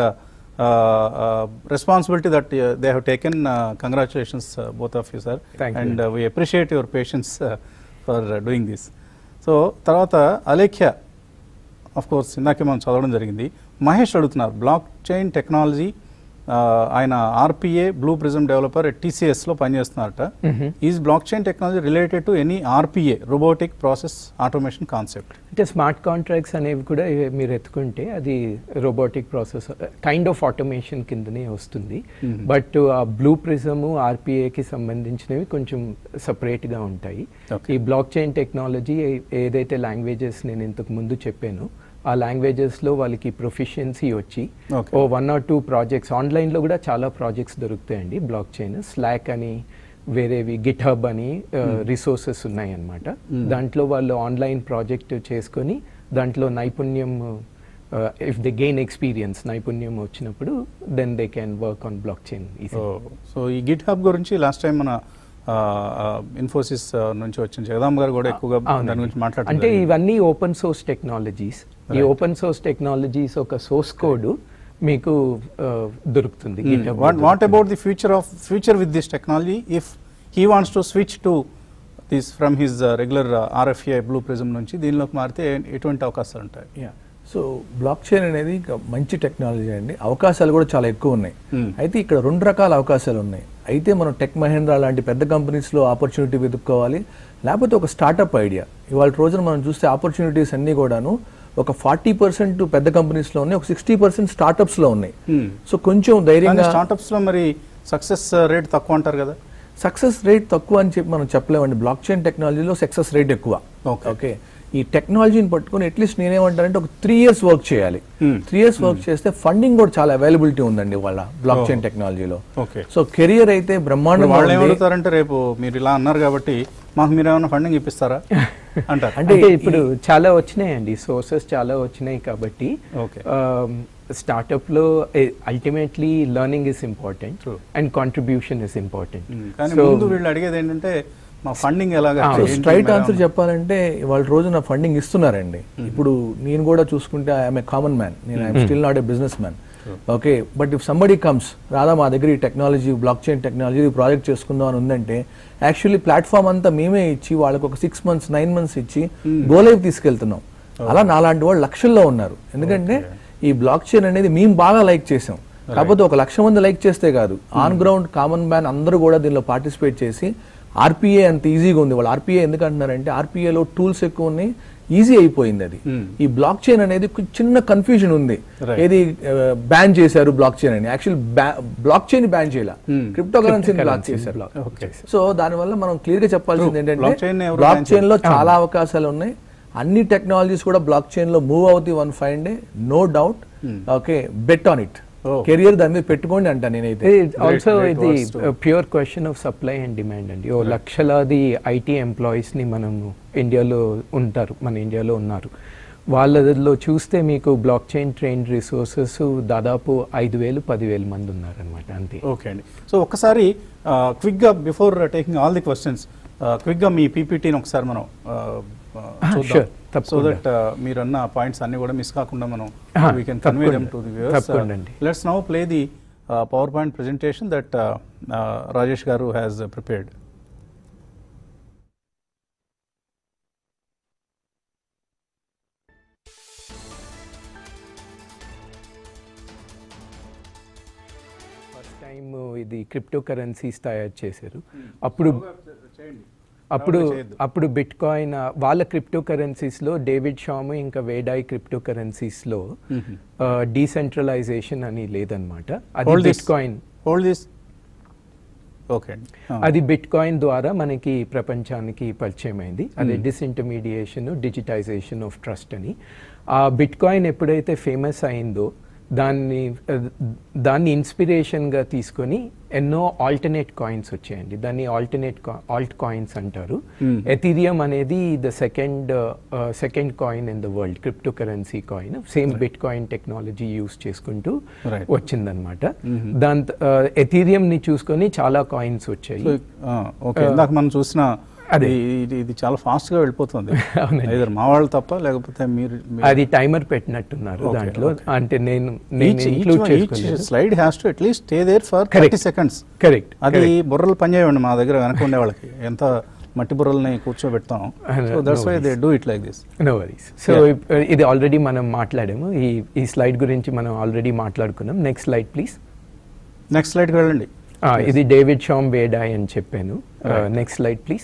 responsibility that they have taken congratulations both of you sir Thank you. And we appreciate your patience for doing this so తర్వాత Alekhya of course ఇందాకే మనం చదవడం జరిగింది మహేష్ అడుగుతున్నారు blockchain technology ఆయన RPA Blue Prism developer టీసీఎస్లో పనిచేస్తున్నారట is blockchain technology related to any RPA robotic process automation concept అంటే స్మార్ట్ కాంట్రాక్ట్స్ అనేవి కూడా ఇవి మీరు ఎత్తుకుంటే అది robotic process kind of automation కిందనే వస్తుంది బట్ ఆ బ్లూ ప్రిజము ఆర్పిఏకి సంబంధించినవి కొంచెం సపరేట్గా ఉంటాయి Okay. ఈ బ్లాక్ చైన్ టెక్నాలజీ ఏదైతే లాంగ్వేజెస్ నేను ఇంతకు ముందు చెప్పానో ఆ లాంగ్వేజెస్లో వాళ్ళకి ప్రొఫిషియన్సీ వచ్చి Okay. ఓ వన్ ఆర్ టూ ప్రాజెక్ట్స్ ఆన్లైన్లో కూడా చాలా ప్రాజెక్ట్స్ దొరుకుతాయండి బ్లాక్ చైన్ స్లాక్ అని వేరేవి గిట్ హబ్ అని రిసోర్సెస్ ఉన్నాయన్నమాట దాంట్లో వాళ్ళు ఆన్లైన్ ప్రాజెక్ట్ చేసుకొని దాంట్లో నైపుణ్యం ఇఫ్ దే గెయిన్ ఎక్స్పీరియన్స్ నైపుణ్యం వచ్చినప్పుడు then they can work on blockchain so so ఈ గిట్ హబ్ గురించి లాస్ట్ టైం మన ఇన్ఫోసిస్ నుంచి వచ్చిన జగదాంబ గారు కూడా ఎక్కువగా దాని గురించి అంటే మాట్లాడుతున్నారు ఇవన్నీ ఓపెన్ సోర్స్ టెక్నాలజీస్ ఈ ఓపెన్ సోర్స్ టెక్నాలజీస్ ఒక సోర్స్ కోడ్ మీకు uh, దొరుకుతుంది GitHub లో వాట్ వాట్ దొరుకుతుంది. About the future of future with this technology if he wants to switch to this from his regular RFA Blue Prism నుంచి దీనిలోకి మారితే ఎటువంటి అవకాశాలు ఉంటాయి యా సో బ్లాక్ చైన్ అనేది ఒక మంచి టెక్నాలజీ అండి అవకాశాలు కూడా చాలా ఎక్కువ ఉన్నాయి Hmm. అయితే ఇక్కడ రెండు రకాల అవకాశాలు ఉన్నాయి అయితే మనం టెక్ మహేంద్ర లాంటి పెద్ద కంపెనీస్లో ఆపర్చునిటీ వెతుక్కోవాలి లేకపోతే ఒక స్టార్టప్ ఐడియా ఇవాళ రోజున మనం చూస్తే ఆపర్చునిటీస్ అన్నీ కూడాను ఒక ఫార్టీ పర్సెంట్ పెద్ద కంపెనీస్లో ఉన్నాయి ఒక సిక్స్టీ పర్సెంట్ స్టార్టప్స్లో ఉన్నాయి Hmm. సో కొంచెం కానీ ధైర్యంగా స్టార్టప్స్ లో మరి సక్సెస్ రేట్ తక్కువ అంటారు కదా సక్సెస్ రేట్ తక్కువ అని చెప్పి మనం చెప్పలేమండి బ్లాక్ చైన్ టెక్నాలజీలో సక్సెస్ రేట్ ఎక్కువ Okay. ఓకే ఈ టెక్నాలజీని పట్టుకొని అట్లీస్ట్ నేనేమంటానంటే ఒక త్రీ ఇయర్స్ వర్క్ చేయాలి Hmm. త్రీ ఇయర్స్ వర్క్ చేస్తే ఫండింగ్ కూడా చాలా అవైలబిలిటీ ఉందండి వాళ్ళ బ్లాక్ చైన్ Oh. టెక్నాలజీలో ఓకే సో కెరియర్ అయితే బ్రహ్మాండంగా వాళ్ళు ఉంది. ఏమడుగుతారంటే రేపు మీరు ఇలా అన్నారు కాబట్టి మాకు మీరు ఏమైనా ఫండింగ్ ఇప్పిస్తారా అంటారు అంటే ఇప్పుడు చాలా వచ్చినాయండి సోర్సెస్ చాలా వచ్చినాయి కాబట్టి Okay. స్టార్ట్అప్ లో ultimately learning is important True. And contribution is important Hmm. కానీ ముందు వీళ్ళు అడిగేది ఏంటంటే మా ఫండింగ్ ఎలాగా Ah, సో ఏంటి స్ట్రైట్ మరి ఆన్సర్ ఏమన్నా? చెప్పాలంటే వాళ్ళ రోజున ఫండింగ్ ఇస్తున్నారండి ఇప్పుడు నేను కూడా చూసుకుంటే ఐఎమ్ ఏ కామన్ మ్యాన్ నేను I'm still not a businessman okay but if somebody comes రాదా మా దగ్గర ఈ technology blockchain technology project చేసుకుందాం అని ఉందంటే యాక్చువల్లీ ప్లాట్ఫామ్ అంతా మేమే ఇచ్చి వాళ్ళకి ఒక సిక్స్ మంత్స్ నైన్ మంత్స్ ఇచ్చి గోలైవ్ తీసుకెళ్తున్నాం అలా నాలాంటి వాళ్ళు లక్షల్లో ఉన్నారు ఎందుకంటే ఈ బ్లాక్ చైన్ అనేది మేము బాగా లైక్ చేసాం కాకపోతే ఒక లక్ష మంది లైక్ చేస్తే కాదు ఆన్ గ్రౌండ్ కామన్ మ్యాన్ అందరూ కూడా దీనిలో పార్టిసిపేట్ చేసి ఆర్పీఏ అంత ఈజీగా ఉంది వాళ్ళు ఆర్పీఏ ఎందుకు అంటున్నారంటే ఆర్పీఏలో టూల్స్ ఎక్కువ ఉన్నాయి ఈజీ అయిపోయింది అది ఈ బ్లాక్ చైన్ అనేది ఒక చిన్న కన్ఫ్యూజన్ ఉంది Right. ఏది బ్యాన్ చేశారు బ్లాక్ చైన్ అని యాక్చువల్ బ్లాక్ చైన్ బ్యాన్ చేయాల క్రిప్టో కరెన్సీ బ్లాక్ చేశారు ఓకే సో దానివల్ల మనం క్లియర్ గా చెప్పాల్సింది True. Blockchain ఏంటంటే ఎవరు బ్లాక్ ban చైన్ లో చాలా అవకాశాలు ఉన్నాయి అన్ని టెక్నాలజీస్ కూడా బ్లాక్ చైన్ లో మూవ్ అవుతాయి one five day no doubt okay bet on it Oh. Career దాని మీద పెట్టుకోండి అంట నేనైతే ఆల్సో great ఇది words too. Pure question of supply and demand అండి ఓ లక్షలాది ఐటీ ఎంప్లాయీస్ని మనం ఇండియాలో ఉంటారు మన ఇండియాలో ఉన్నారు వాళ్ళలో చూస్తే మీకు బ్లాక్ చైన్ ట్రైన్ రిసోర్సెస్ దాదాపు ఐదు వేలు పదివేలు మంది ఉన్నారనమాట అంతే ఓకే అండి సో ఒక్కసారి క్విక్గా before taking all the questions క్విక్గా మీ పీపీటీని ఒకసారి మనం Ah, sure. సో తప్పకుండా. దట్ మీరు అన్న పాయింట్స్ అన్ని కూడా మిస్ కాకుండా మనం Ah, we can convey them తప్పకుండా. టు ది వ్యూవర్స్ తప్పకుండా అండి. Let's now play the PowerPoint presentation that Rajesh గారు హ్యాస్ ప్రిపేర్డ్ ఫస్ట్ టైం ఇది క్రిప్టో కరెన్సీస్ తయారు చేశారు అప్పుడు అప్పుడు అప్పుడు బిట్ కాయిన్ వాళ్ళ క్రిప్టో కరెన్సీస్లో డేవిడ్ షాము ఇంకా వేడాయి క్రిప్టో కరెన్సీస్లో డీసెంట్రలైజేషన్ అని లేదనమాట అది hold Bitcoin hold this okay అండి అది బిట్ కాయిన్ ద్వారా మనకి ప్రపంచానికి పరిచయం అయింది అదే డిస్ఇంటర్మీడియేషన్ డిజిటైజేషన్ ఆఫ్ ట్రస్ట్ అని ఆ బిట్ కాయిన్ ఎప్పుడైతే ఫేమస్ అయిందో దాన్ని ఆ, దాన్ని ఇన్స్పిరేషన్గా తీసుకొని ఎన్నో ఆల్టర్నేట్ కాయిన్స్ వచ్చాయండి దాన్ని ఆల్టర్నేట్ ఆల్ట్ కాయిన్స్ అంటారు ఎథీరియం అనేది the second second coin in the world cryptocurrency coin same Bitcoin technology use చేసుకుంటూ Right. వచ్చిందనమాట దాని ఎథీరియం ని చూసుకొని చాలా కాయిన్స్ వచ్చాయి సో ఓకే ఇందాక మనం చూసిన అదే. ఇది- ఇది ఇది చాలా ఫాస్ట్ గా వెళ్ళిపోతుంది అవునండి. ఐదర్ మా వాళ్ళు తప్ప లేకపోతే మీరు అది టైమర్ పెట్టినట్టున్నారు Okay, దాంట్లో okay. అంటే నేను నేను ఇంక్లూడ్ చేసుకోలేదు slide has to at least stay there for Correct. Thirty seconds correct అది బుర్రలు పనిచేయండి మా దగ్గర వెనక ఉండే వాళ్ళకి ఎంత మట్టి బుర్రల్ని కూర్చోబెడతాం so No that's why they worries. Do it like this no worries so ఇది ఆల్రెడీ మనం మాట్లాడాము ఈ ఈ స్లైడ్ గురించి మనం ఆల్రెడీ మాట్లాడుకున్నాం నెక్స్ట్ స్లైడ్ ప్లీజ్ నెక్స్ట్ స్లైడ్కి వెళ్ళండి ఇది డేవిడ్ షామ్ వేడాయ్ అని చెప్పాను Right. Next slide please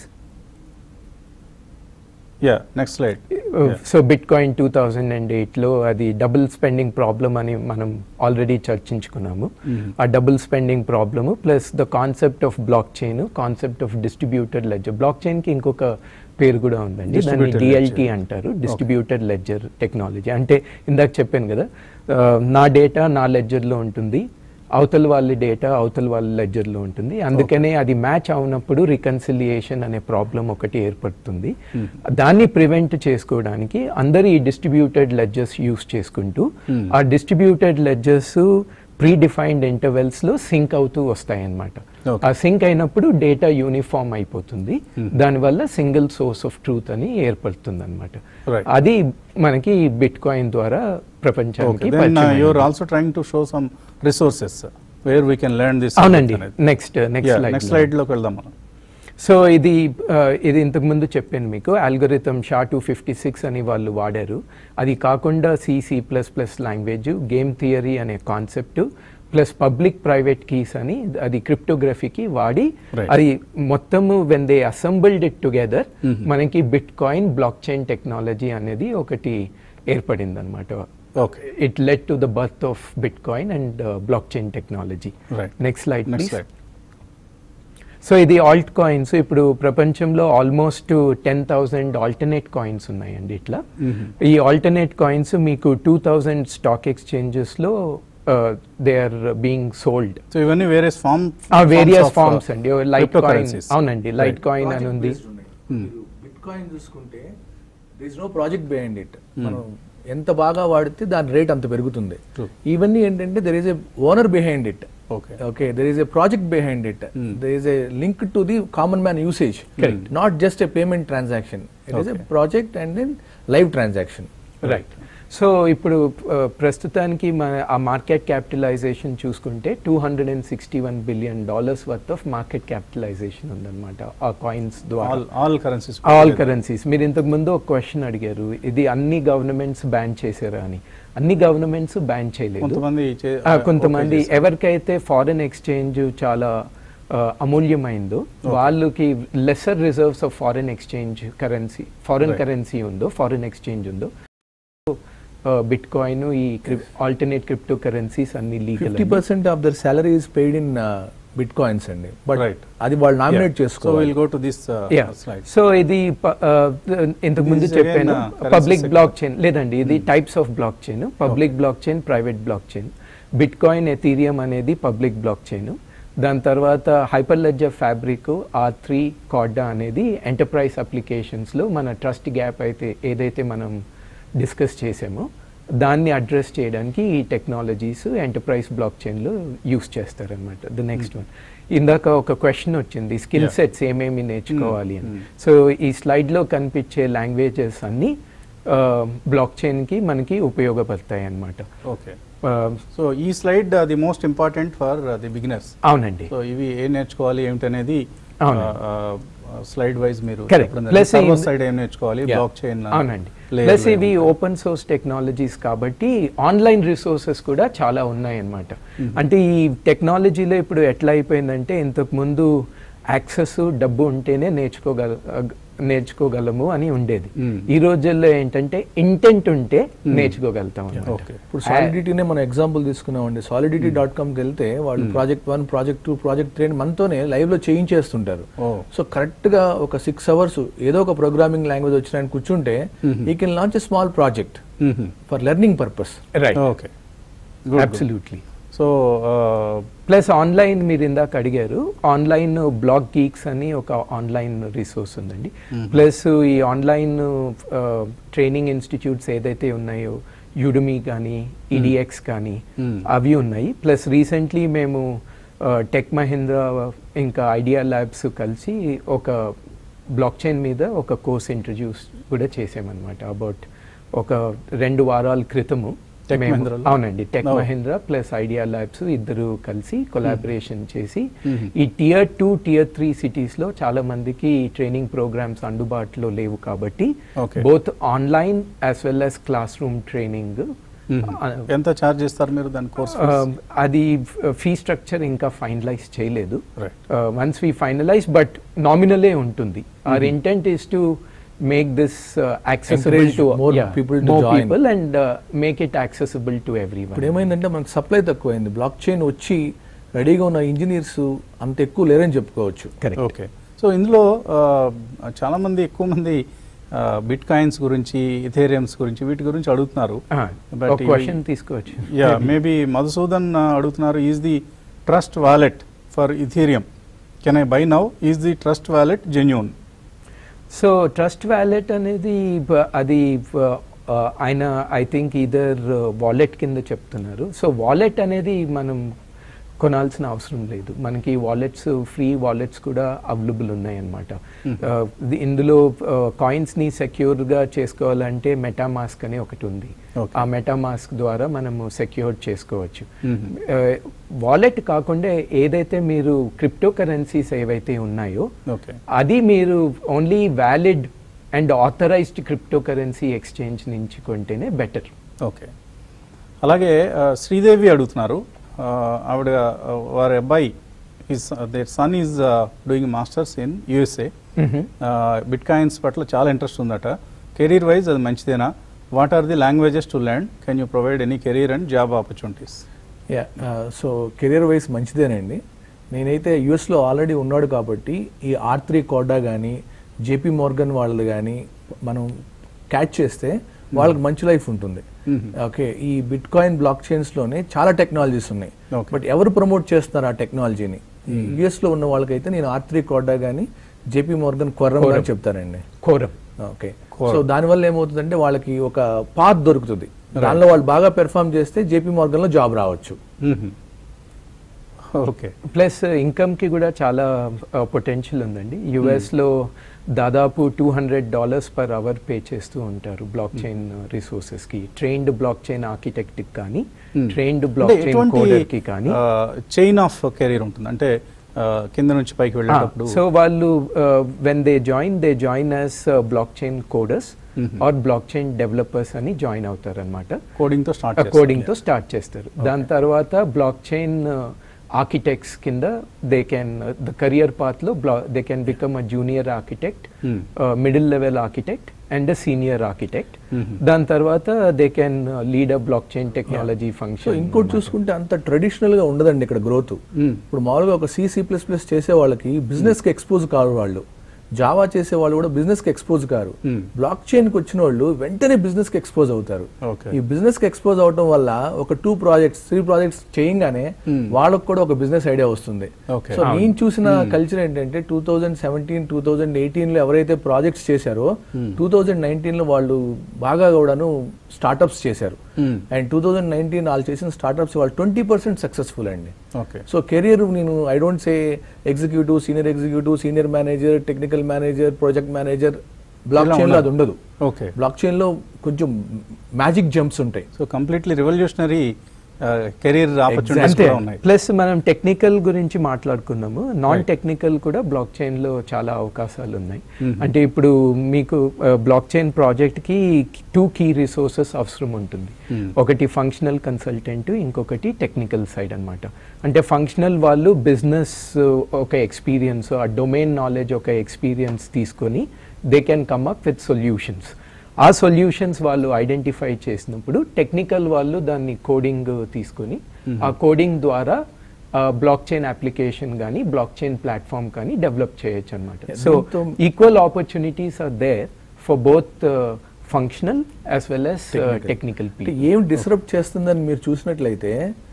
yeah next slide so Bitcoin two thousand and ఎయిట్లో అది డబుల్ స్పెండింగ్ ప్రాబ్లం అని మనం ఆల్రెడీ చర్చించుకున్నాము ఆ double spending problem plus the concept of blockchain concept of distributed ledger బ్లాక్ చైన్కి ఇంకొక పేరు కూడా ఉందండి దాన్ని Distributed డిఎల్టీ ledger. అంటారు డిస్ట్రిబ్యూటెడ్ లెడ్జర్ టెక్నాలజీ అంటే ఇందాక చెప్పాను కదా ఆ, నా డేటా నా లెడ్జర్లో ఉంటుంది అవతల వాళ్ళ డేటా అవతల వాళ్ళ లెడ్జర్లో ఉంటుంది అందుకనే అది మ్యాచ్ అవునప్పుడు రికన్సిలియేషన్ అనే ప్రాబ్లం ఒకటి ఏర్పడుతుంది దాన్ని ప్రివెంట్ చేసుకోవడానికి అందరు ఈ డిస్ట్రిబ్యూటెడ్ లెడ్జర్స్ యూస్ చేసుకుంటూ ఆ distributed ledgers predefined intervals లో సింక్ అవుతూ వస్తాయి అన్నమాట Okay. ఆ సింక్ అయినప్పుడు డేటా యూనిఫామ్ అయిపోతుంది దానివల్ల సింగిల్ సోర్స్ ఆఫ్ ట్రూత్ అని ఏర్పడుతుంది అనమాట Right. అది మనకి బిట్ కాయిన్ ద్వారా ప్రపంచానికి ఓకే దెన్ పరిచయం యూఆర్ అయింది. Also trying to show some resources where we can learn this అవునండి నెక్స్ట్ నెక్స్ట్ నెక్స్ట్ స్లైడ్లోకి వెళ్దాం మనం సో ఇది ఆ, ఇది ఇంతకు ముందు చెప్పాను మీకు algorithm SHA two fifty six అని వాళ్ళు వాడారు అది కాకుండా C C plus plus language game theory అనే concept plus public private keys అని అది క్రిప్టోగ్రఫీకి వాడి Right. అది మొత్తము when they assembled it together మనకి bit coin blockchain technology అనేది ఒకటి ఏర్పడింది అనమాట okay it led to the birth of Bitcoin and blockchain technology right next slide next please slide so ఇది Alt coins ఇప్పుడు ప్రపంచంలో almost ten thousand alternate coins ఉన్నాయండి ఇట్లా ఈ ఆల్టర్నేట్ కాయిన్స్ మీకు టూ థౌసండ్ స్టాక్ ఎక్స్చేంజెస్ లో they are being sold so ఇవన్నీ various form various forms అండి లైట్ కాయిన్ అవునండి లైట్ కాయిన్ అని ఉంది బిట్ కాయిన్ చూసుకుంటే this no project behind it మనం ఎంత బాగా వాడితే దాని రేట్ అంత పెరుగుతుంది True. ఇవన్నీ ఏంటంటే there is a owner behind it okay okay there is a project behind it there is a link to the common man usage not just a payment transaction it is a Okay. Project and then live transaction right so ఇప్పుడు ఆ, ప్రస్తుతానికి మన ఆ market capitalization చూసుకుంటే two hundred and sixty one billion dollars worth of market capitalization ఉందన్నమాట ఆ coins ద్వారా all all currencies all currencies మీరు ఇంతకు ముందు ఒక క్వశ్చన్ అడిగారు ఇది అన్ని గవర్నమెంట్స్ బ్యాన్ చేశారా అని అన్ని గవర్నమెంట్స్ బ్యాన్ చేయలేదు కొంతమంది చే- ఆ, ఓకే కొంతమంది చేశారు. ఎవరికైతే ఫారెన్ ఎక్స్చేంజ్ చాలా ఆ, అమూల్యమైందో వాళ్ళకి lesser reserves of foreign exchange currency foreign Right. Currency ఉందో ఫారెన్ ఎక్స్చేంజ్ ఉందో బిట్ కాయిన్ ఈ ఆల్టర్నేట్ క్రిప్టో కరెన్సీస్ అన్ని legal fifty percent of their salary is paid in bitcoins అండి బట్ Right. అది వాళ్ళు నామినేట్ సో చేసుకోవాలి will go to this yeah slide so ఇది ప- ఆ, ఇంతకు ముందు This is again, చెప్పాను uh, currency public sector. Blockchain లేదండి ఇది types of blockchain public blockchain private blockchain bitcoin ethereum అనేది పబ్లిక్ బ్లాక్ చైన్ దాని తర్వాత hyperledger fabric R three Corda అనేది enterprise అప్లికేషన్స్లో మన trust gap అయితే ఏదైతే మనం డిస్కస్ చేసామో దాన్ని అడ్రస్ చేయడానికి ఈ టెక్నాలజీస్ ఎంటర్ప్రైజ్ బ్లాక్ చైన్లో యూస్ చేస్తారనమాట ద నెక్స్ట్ వన్ ఇందాక ఒక క్వశ్చన్ వచ్చింది స్కిల్ Yeah. సెట్స్ ఏమేమి నేర్చుకోవాలి అని Mm. సో ఈ స్లైడ్లో కనిపించే లాంగ్వేజెస్ అన్నీ బ్లాక్ చైన్కి మనకి ఉపయోగపడతాయి అన్నమాట ఓకే ఆ, సో ఈ slide the most important for the beginners అవునండి సో ఇవి ఏం నేర్చుకోవాలి ఏమిటనేది అవును. స్లైడ్ వైజ్ మీరు Correct. Plus server in- side ఏం నేర్చుకోవాలి Yeah. బ్లాక్ చైన్ అవునండి ప్లస్ ఇవి ఓపెన్ సోర్స్ టెక్నాలజీస్ కాబట్టి ఆన్లైన్ రిసోర్సెస్ కూడా చాలా ఉన్నాయన్నమాట అంటే ఈ టెక్నాలజీలో ఇప్పుడు ఎట్లా అయిపోయిందంటే ఇంతకు ముందు యాక్సెస్ డబ్బు ఉంటేనే నేర్చుకోగల నేర్చుకోగలము అని ఉండేది Mm. ఈ రోజుల్లో ఏంటంటే ఇంటెంట్ ఉంటే నేర్చుకోగలుగుతాం అన్నమాట. ఓకే ఇప్పుడు సాలిడిటీనే మనం ఎగ్జాంపుల్ తీసుకున్నామండి సాలిడిటీ డాట్ కామ్కి వెళ్తే వాళ్ళు project one project two project three మనతోనే లైవ్ లో చేయించేస్తుంటారు ఓ సో కరెక్ట్ గా ఒక సిక్స్ అవర్స్ ఏదో ఒక ప్రోగ్రామింగ్ లాంగ్వేజ్ వచ్చిన ఆయన కూర్చుంటే ఈ can launch a small project for learning purpose right okay absolutely so plus online మీరు ఇందాక అడిగారు ఆన్లైన్ బ్లాగ్ గీక్స్ అని ఒక ఆన్లైన్ రిసోర్స్ ఉందండి ప్లస్ ఈ ఆన్లైన్ ట్రైనింగ్ ఇన్స్టిట్యూట్స్ ఏదైతే ఉన్నాయో యుడమీ కానీ ఈడిఎక్స్ కానీ Hmm. అవి ఉన్నాయి ప్లస్ రీసెంట్లీ మేము టెక్ మహేంద్ర ఇంకా ఐడియా ల్యాబ్స్ కలిసి ఒక బ్లాక్ చైన్ మీద ఒక కోర్స్ ఇంట్రడ్యూస్ కూడా చేసామన్నమాట అబౌట్ ఒక రెండు వారాల క్రితము Tech మేము- Mahindra లో? అవునండి tech Oh. Mahindra plus idea labs ఇద్దరు కలిసి కొలాబరేషన్ చేసి Mhm. ఈ టియర్ టూ టియర్ త్రీ సిటీస్లో చాలా మందికి ట్రైనింగ్ ప్రోగ్రామ్స్ అందుబాటులో లేవు కాబట్టి Okay. Both online as well as classroom training ఎంత ఛార్జ్ చేస్తారు మీరు దాని కోర్స్ అది ఫీ స్ట్రక్చర్ ఇంకా ఫైనలైజ్ చేయలేదు right once we finalize but నామినలే ఉంటుంది our intent is to make this accessible Encourage టు more people to join. People and make it accessible to every ఇప్పుడు ఏమైందంటే మనకు సప్లై తక్కువైంది బ్లాక్ చైన్ వచ్చి రెడీగా ఉన్న ఇంజనీర్స్ అంత ఎక్కువ లేరని చెప్పుకోవచ్చు కరెక్ట్ ఓకే సో ఇందులో ఆ, చాలా మంది ఎక్కువ మంది బిట్ కాయిన్స్ గురించి ఇథేరియమ్స్ గురించి వీటి గురించి అడుగుతున్నారు But ఒక ఇవి- క్వశ్చన్ తీసుకోవచ్చు యా మేబీ మధుసూదన్ ఆ, అడుగుతున్నారు is the trust wallet for ethereum can I buy now is the trust wallet genuine so trust wallet అనేది బ- అది బ- ఆ, ఆయన ఐ థింక్ ఇదర్ వాలెట్ కింద చెప్తున్నారు సో వాలెట్ అనేది మనం కొనాల్సిన అవసరం లేదు మనకి వాలెట్స్ ఫ్రీ వాలెట్స్ కూడా అవైలబుల్ ఉన్నాయన్నమాట ఆ, ఇది- ఇందులో కాయిన్స్ని సెక్యూర్గా చేసుకోవాలంటే మెటామాస్క్ అని ఒకటి ఉంది Okay. ఆ మెటామాస్క్ ద్వారా మనము సెక్యూర్ చేసుకోవచ్చు వాలెట్ కాకుండా ఏదైతే మీరు క్రిప్టో కరెన్సీస్ ఏవైతే ఉన్నాయో ఓకే అది మీరు only valid and authorized cryptocurrency exchange నుంచి కొంటేనే బెటర్ ఓకే అలాగే ఆ, శ్రీదేవి అడుగుతున్నారు ఆ, ఆవిడ ఆ, వారి అబ్బాయి his their son is doing masters in USA bitcoins పట్ల చాలా ఇంట్రెస్ట్ ఉందట కెరీర్ వైజ్ అది మంచిదేనా what are the languages to learn can you provide any career and job opportunities yeah so career wise మంచిదేనండి నేనైతే యుఎస్లో already ఉన్నాడు కాబట్టి ఈ ఆర్ త్రీ కోడా కానీ జేపీ మోర్గన్ వాళ్ళది కానీ మనం క్యాచ్ చేస్తే వాళ్ళకి మంచి లైఫ్ ఉంటుంది Mhm. ఓకే ఈ బిట్ కాయిన్ బ్లాక్ చైన్స్లోనే చాలా టెక్నాలజీస్ ఉన్నాయి Okay. బట్ ఎవరు ప్రమోట్ చేస్తున్నారు ఆ టెక్నాలజీని యుఎస్లో ఉన్న వాళ్ళకైతే నేను ఆర్ త్రీ కోడా కానీ జేపీ మోర్గన్ కొర్రం Quorum. కానీ చెప్తానండి కోరం ఓకే Quorum. సో దానివల్ల ఏమవుతుందంటే వాళ్ళకి ఒక పాత్ దొరుకుతుంది దానిలో వాళ్ళు బాగా పెర్ఫామ్ చేస్తే జేపీ మోర్గన్ లో జాబ్ రావచ్చు ఓకే ప్లస్ ఇన్కమ్కి కూడా చాలా పొటెన్షియల్ ఉందండి యుఎస్లో దాదాపు two hundred dollars per hour pay చేస్తూ ఉంటారు బ్లాక్ చైన్ రిసోర్సెస్కి ట్రైన్డ్ బ్లాక్ చైన్ ఆర్కిటెక్ట్కి కానీ ట్రైన్డ్ బ్లాక్ చైన్ కోడర్కి కానీ చైన్ ఆఫ్ కెరీర్ ఉంటుంది అంటే ఆ, కింద నుంచి పైకి వెళ్ళేటప్పుడు సో వాళ్ళు when they join they join as blockchain coders or blockchain developers అని జాయిన్ అవుతారు అనమాట కోడింగ్ తో స్టార్ట్ కోడింగ్ తో స్టార్ట్ చేస్తారు దాని తర్వాత బ్లాక్ చైన్ ఆర్కిటెక్ట్స్ కింద they can the career path లో they can become a junior architect middle level architect and senior architect దాని తర్వాత they can lead a blockchain technology so function ఇంకోటి చూసుకుంటే అంత ట్రెడిషనల్ గా ఉండదండి ఇక్కడ గ్రోత్ ఇప్పుడు మామూలుగా ఒక సి సి ప్లస్ ప్లస్ చేసే వాళ్ళకి బిజినెస్ కి ఎక్స్పోజ్ కారు వాళ్ళు జావా చేసే వాళ్ళు కూడా బిజినెస్ కి ఎక్స్పోజ్ కారు Hmm. బ్లాక్ చైన్ కి వచ్చిన వాళ్ళు వెంటనే బిజినెస్ కి ఎక్స్పోజ్ అవుతారు ఓకే ఈ బిజినెస్ కి ఎక్స్పోజ్ అవడం వల్ల ఒక టూ ప్రాజెక్ట్స్ త్రీ ప్రాజెక్ట్స్ చేయగానే వాళ్ళకు కూడా ఒక బిజినెస్ ఐడియా వస్తుంది Okay. సో నేను చూసిన కల్చర్ ఏంటంటే two thousand seventeen two thousand eighteen లో ఎవరైతే ప్రాజెక్ట్స్ చేశారో టూ థౌజండ్ నైన్టీన్ లో వాళ్ళు బాగా కూడాను స్టార్ట్అప్స్ చేశారు అండ్ టూ థౌజండ్ నైన్టీన్ వాళ్ళు చేసిన స్టార్ట్అప్స్ వాళ్ళు ట్వంటీ పర్సెంట్ సక్సెస్ఫుల్ అండి ఓకే సో కెరియర్ నేను I don't say executive senior executive senior manager technical manager project manager block ఇలా చైన్ లో ఉండదు. అది ఉండదు ఓకే బ్లాక్ చైన్ లో కొంచెం మ్యాజిక్ జంప్స్ ఉంటాయి so completely revolutionary career opportunities అంతే కూడా ఉన్నాయి ప్లస్ మనం టెక్నికల్ గురించి మాట్లాడుకున్నాము నాన్ టెక్నికల్ కూడా బ్లాక్ చైన్ లో చాలా అవకాశాలు ఉన్నాయి అంటే ఇప్పుడు మీకు బ్లాక్ చైన్ ప్రాజెక్ట్ కి టూ కీ రిసోర్సెస్ అవసరం ఉంటుంది ఒకటి ఫంక్షనల్ కన్సల్టెంట్ ఇంకొకటి టెక్నికల్ సైడ్ అన్నమాట అంటే ఫంక్షనల్ వాళ్ళు బిజినెస్ ఒక ఎక్స్పీరియన్స్ ఆ డొమైన్ నాలెడ్జ్ ఒక ఎక్స్పీరియన్స్ తీసుకొని they can come up with solutions ఆ సొల్యూషన్స్ వాళ్ళు ఐడెంటిఫై చేసినప్పుడు టెక్నికల్ వాళ్ళు దాన్ని కోడింగ్ తీసుకొని ఆ కోడింగ్ ద్వారా బ్లాక్ చైన్ అప్లికేషన్ కానీ బ్లాక్ చైన్ ప్లాట్ఫామ్ కానీ డెవలప్ చేయొచ్చు అనమాట సో దీంతో- equal opportunities are there for both functional as well as technical అంటే ఏం డిస్టర్బ్ చేస్తుందని మీరు చూసినట్లయితే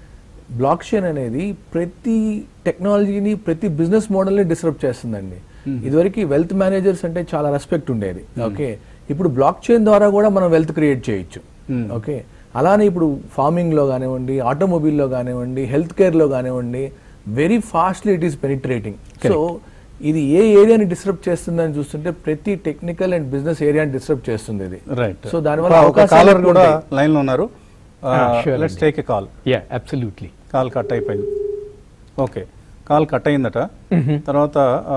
బ్లాక్ చైన్ అనేది ప్రతి టెక్నాలజీని ప్రతి బిజినెస్ మోడల్ని డిస్టర్బ్ చేస్తుందండి ఇదివరకు వెల్త్ మేనేజర్స్ అంటే చాలా రెస్పెక్ట్ ఉండేది ఓకే ఇప్పుడు బ్లాక్ చైన్ ద్వారా కూడా మనం వెల్త్ క్రియేట్ చేయొచ్చు ఓకే అలానే ఇప్పుడు ఫార్మింగ్ లో కానివ్వండి ఆటోమొబైల్లో కానివ్వండి హెల్త్ కేర్ లో కానివ్వండి very fastly it is penetrating so ఇది ఏ ఏరియాని డిస్టర్బ్ చేస్తుందని చూస్తుంటే ప్రతి టెక్నికల్ అండ్ బిజినెస్ ఏరియాని డిస్టర్బ్ చేస్తుంది ఇది రైట్ సో దానివల్ల ఒక అవకాశాలు కాలర్ ఎక్కువ కూడా ఉంటాయి. లైన్ లో ఉన్నారు Ah, sure లెట్స్ అండి. Take a call yeah absolutely call cut అయిపోయింది ఓకే కాల్ కట్ అయిందట తర్వాత ఆ,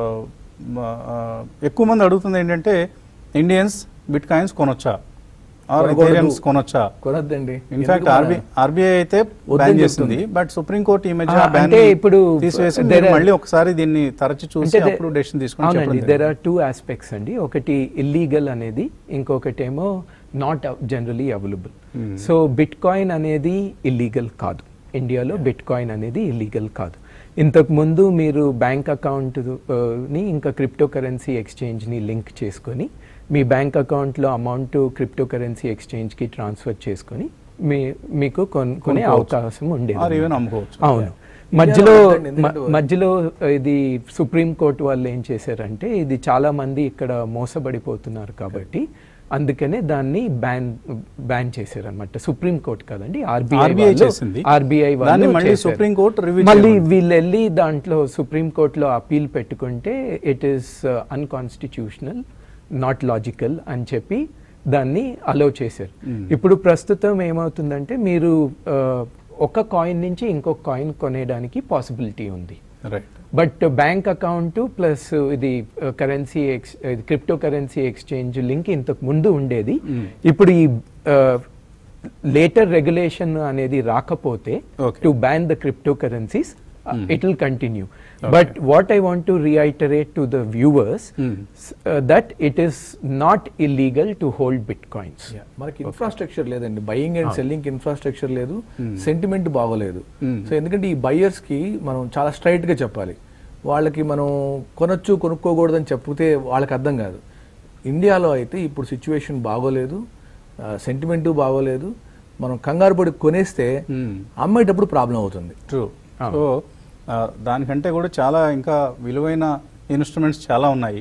మ- ఆ, ఎక్కువ మంది అడుగుతుంది ఏంటంటే ఇండియన్స్ బిట్ కాయిన్స్ కొనొచ్చా ఆర్ కొనకూడదు. ఎథేరియమ్స్ కొనొచ్చా కొనద్దండి ఇన్ఫాక్ట్ ఆర్బీ ఆర్బీఐ అయితే వద్దని బ్యాన్ చేస్తుంది చెప్తుంది. బట్ సుప్రీం కోర్ట్ ఈ మధ్య Ah, బ్యాన్ అంటే ఇప్పుడు తీసివేసి there మీరు are- మళ్ళీ ఒకసారి దీన్ని తరచి చూసి అంటే అప్పుడు డెసిషన్ తీసుకొని అవునండి చెప్పడం దెర్ జరిగింది. ఆర్ టూ ఆస్పెక్ట్స్ అండి ఒకటి ఇల్లీగల్ అనేది ఇంకొకటి ఏమో not generally available so bit coin అనేది ఇల్లీగల్ కాదు ఇండియాలో బిట్ కాయిన్ అనేది ఇల్లీగల్ కాదు ఇంతకు ముందు మీరు బ్యాంక్ అకౌంట్ ని ఇంకా క్రిప్టో కరెన్సీ ఎక్స్చేంజ్ ని లింక్ చేసుకొని మీ బ్యాంక్ అకౌంట్లో అమౌంట్ క్రిప్టో కరెన్సీ ఎక్స్చేంజ్ కి ట్రాన్స్ఫర్ చేసుకొని మీ మీకు కొన్- కొనే కొనుక్కోవచ్చు. అవకాశం ఉండేది Or even అమ్ముకోవచ్చు. అవును మధ్యలో ఇండియాలో మ- ఎందుకంటే మధ్యలో ఇది సుప్రీం కోర్టు వాళ్ళు ఏం చేశారంటే ఇది చాలా మంది ఇక్కడ మోసబడిపోతున్నారు కాబట్టి అందుకనే దాన్ని బ్యాన్ బ్యాన్ చేశారనమాట సుప్రీం కోర్టు కదండి ఆర్బీఐ RBI చేసింది. ఆర్బీఐ దాన్ని మళ్ళీ సుప్రీం కోర్టు review మళ్ళీ చేయమన్నది. వీళ్ళు వెళ్ళి దాంట్లో సుప్రీం కోర్టులో అపీల్ పెట్టుకుంటే it is unconstitutional not logical అని చెప్పి దాన్ని అలౌ చేశారు ఇప్పుడు ప్రస్తుతం ఏమవుతుందంటే మీరు uh, ఒక కాయిన్ నుంచి ఇంకొక కాయిన్ కొనేయడానికి పాసిబిలిటీ ఉంది right but bank account plus ఇది currency ex cryptocurrency exchange link ఇంతకు ముందు ఉండేది ఇప్పుడు ఈ లేటర్ రెగ్యులేషన్ అనేది రాకపోతే Okay. To ban the cryptocurrencies it will continue but what I want to reiterate to the viewers that it is not illegal to hold bitcoins Yeah. మనకి infrastructure లేదండి buying and selling infrastructure లేదు sentiment బాగోలేదు so ఎందుకంటే ఈ buyers కి మనం చాలా straight గా చెప్పాలి వాళ్ళకి మనం కొనొచ్చు కొనుక్కోకూడదని చెప్తే వాళ్ళకి అర్థం కాదు ఇండియాలో అయితే ఇప్పుడు సిచ్యువేషన్ బాగోలేదు సెంటిమెంట్ బాగోలేదు మనం కంగారు పడి కొనేస్తే అమ్మేటప్పుడు ప్రాబ్లం అవుతుంది ట్రూ సో దానికంటే కూడా చాలా ఇంకా విలువైన ఇన్స్ట్రుమెంట్స్ చాలా ఉన్నాయి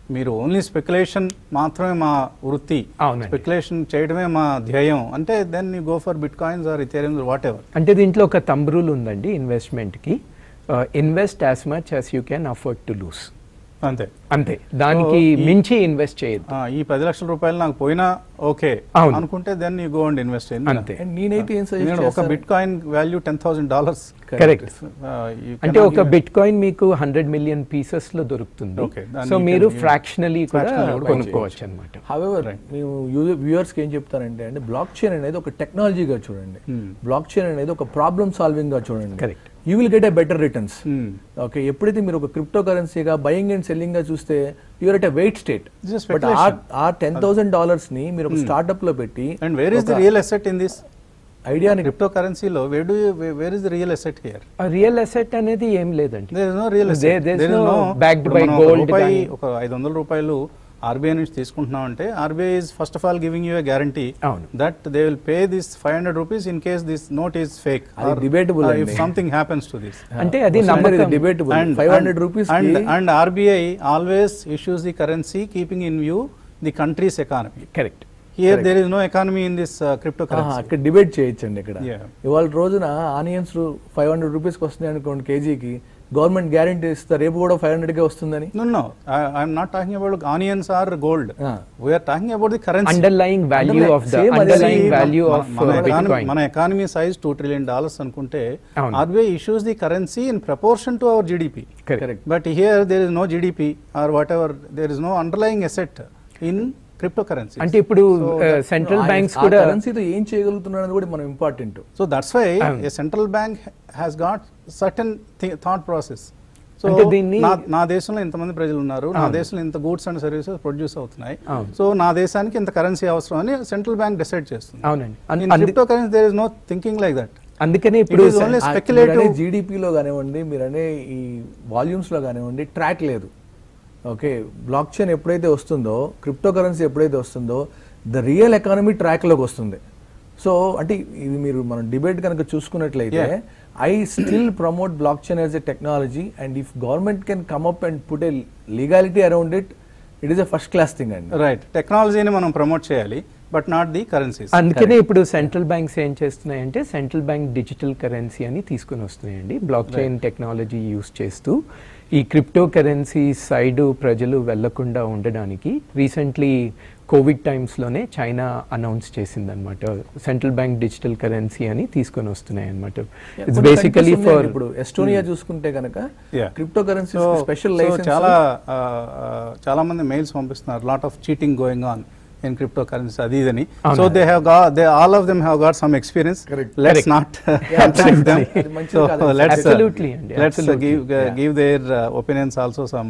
మీరు ఓన్లీ స్పెక్యులేషన్ మాత్రమే మా వృత్తి అవునండి. స్పెక్యులేషన్ చేయడమే మా ధ్యేయం అంటే then you go for bitcoins or ethereum whatever అంటే దీంట్లో ఒక థంబ్ రూల్ ఉందండి ఇన్వెస్ట్మెంట్కి invest as much as you can afford to lose అంతే అంతే దానికి So, ఈ- మించి ఇన్వెస్ట్ చేయొద్దు ఆ, ఈ పది లక్షల రూపాయలు నాకు పోయినా ఓకే అవును. అనుకుంటే then you go and invest in అంతే. అండ్ నేనైతే ఏం సజెస్ట్ ఎందుకంటే ఒక bitcoin value ten thousand dollars correct అంటే ఒక బిట్ కాయిన్ మీకు హండ్రెడ్ మిలియన్ పీసెస్ లో దొరుకుతుంది Okay, దాన్ని సో you మీరు can- ఫ్రాక్షనలీ కూడా fractionally కూడా కొనుక్కోవచ్చు అనమాట హవెవర్ మేము వ్యూవర్స్కి ఏం చెప్తానంటే అంటే బ్లాక్ చైన్ అనేది ఒక టెక్నాలజీగా చూడండి బ్లాక్ చైన్ అనేది ఒక ప్రాబ్లమ్ సాల్వింగ్ గా చూడండి Correct. You will get a better returns okay ఎప్పుడైతే మీరు ఒక క్రిప్టో కరెన్సీగా బయింగ్ అండ్ సెల్లింగ్ గా చూస్తే you're at a wait state This is but speculation. ఆ టెన్ థౌసండ్ డాలర్స్ ని మీరు ఒక స్టార్ట్అప్ లో పెట్టి and where is the real asset in this ఐడియాని క్రిప్టో కరెన్సీలో where do where is the real asset here real asset అనేది ఏం లేదండి there is no real There- there's no backed by gold రూపాయి కానీ- ఒక ఐదు వందల రూపాయలు ఆర్బీఐ నుంచి తీసుకుంటున్నాం అంటే RBI is first of all giving you a guarantee అవును. That they will pay this five hundred rupees in case this note is fake అది debatable ఇఫ్ అండి. సంథింగ్ హ్యాపెన్స్ టు దిస్ అంటే అది నమ్మకం debatable And- five hundred and- rupees and and RBI always issues the currency keeping in view the country's economy. Correct Here there is no economy in this uh, cryptocurrency. అక్కడ debate చేయొచ్చండి ఇక్కడ Yeah. ఇవాళ రోజున onions five hundred రూపీస్కి వస్తున్నాయి అనుకోండి కేజీకి government guarantee ఇస్తారు రేపు కూడా ఫైవ్ హండ్రెడ్కే వస్తుందని No, no. I, I'm not talking about onions or gold. Ah. We are talking about the currency. Underlying value of the Same అదే అండర్లయింగ్ See, వాల్యూ మన- ఆఫ్ మన బిట్ economy- కాయిన్ మన economy size two trillion dollars అనుకుంటే అవును. RBI issues the currency in proportion to our GDP correct but here there is no GDP or whatever there is no underlying asset in crypto currency అంటే ఇప్పుడు central banks కూడా కరెన్సీతో ఏం చేయగలుగుతున్నారని కూడా మనం important So that's why Um, a central bank has got certain th- thought process. So అంటే దీన్ని- నా నా దేశంలో ఇంతమంది ప్రజలు ఉన్నారు నా అవును. దేశంలో ఇంత గూడ్స్ అండ్ సర్వీసెస్ ప్రొడ్యూస్ అవుతున్నాయి అవును. సో నా దేశానికి ఇంత కరెన్సీ అవసరం అని సెంట్రల్ బ్యాంక్ డిసైడ్ చేస్తుంది అవునండి అన్- ఇన్ అందు- crypto currency there is no thinking like that అందుకనే ఇప్పుడు is only speculative- జీడిపిలో కానివ్వండి మీరనే ఈ వాల్యూమ్స్ లో కానివ్వండి ట్రాక్ లేదు ఓకే బ్లాక్ చైన్ ఎప్పుడైతే వస్తుందో క్రిప్టో కరెన్సీ ఎప్పుడైతే వస్తుందో ద రియల్ ఎకానమీ ట్రాక్ లోకి వస్తుంది సో అంటే ఇది మీరు మనం డిబేట్ కనుక చూసుకున్నట్లయితే Yeah. I still promote blockchain as a technology and if government can come up and put a legality around it it is a first class thing అండి right టెక్నాలజీని మనం ప్రమోట్ చేయాలి బట్ నాట్ ది కరెన్సీస్ అందుకనే ఇప్పుడు central banks ఏం చేస్తున్నాయంటే central bank digital currency అని తీసుకుని వస్తున్నాయండి బ్లాక్ చైన్ టెక్నాలజీ యూస్ చేస్తూ ఈ క్రిప్టో కరెన్సీ సైడ్ ప్రజలు వెళ్లకుండా ఉండడానికి రీసెంట్లీ కోవిడ్ టైమ్స్లోనే చైనా అనౌన్స్ చేసిందనమాట సెంట్రల్ బ్యాంక్ డిజిటల్ కరెన్సీ అని తీసుకొని వస్తున్నాయి అనమాట ఇట్స్ కొన్ని బేసికలీ countries ఫర్ ఉన్నాయండి ఇప్పుడు ఎస్టోనియా చూసుకుంటే కనుక Yeah. Crypto currency so special so licence చాలా ఆ, ఆ, చాలా మంది మెయిల్స్ పంపిస్తున్నారు lot of cheating going on in crypto currency అది ఇదని అవును. సో దే హ్యావ్ గా they all of them have got some experience Correct. Let's Correct. Not Yeah, attack them అది మంచిది సో కాదు. లెట్స్ Absolutely అండి, let's absolutely. Give Yeah. Give their opinions also some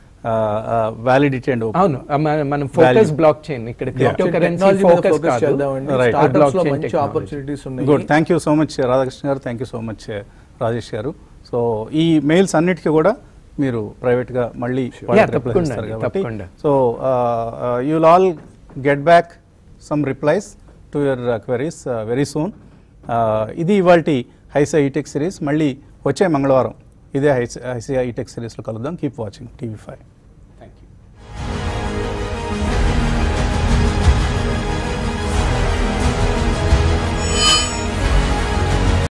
validity and అవును మన- మనం focus Value. Black blockchain ఇక్కడ crypto currency technology మీద focus focus కాదు చేద్దామండి Right. స్టార్టప్స్ లో Blockchain మంచి technology. ఆపర్చునిటీస్ ఉన్నాయి good thank you so much Radhakrishna garu thank you so much Rajesh garu so ఈ మెయిల్స్ అన్నిటికీ కూడా మీరు ప్రైవేట్గా మళ్ళీ Yeah, తప్పకుండా అండి, తప్పకుండా. So you'll all get back some replies to your queries very soon ఇది ఇవాళ హైసా ఈటెక్ సిరీస్ మళ్ళీ వచ్చే మంగళవారం ఇదే హైసా హైసా ఈటెక్ సిరీస్లో కలుద్దాం కీప్ వాచింగ్ టీవీ ఫైవ్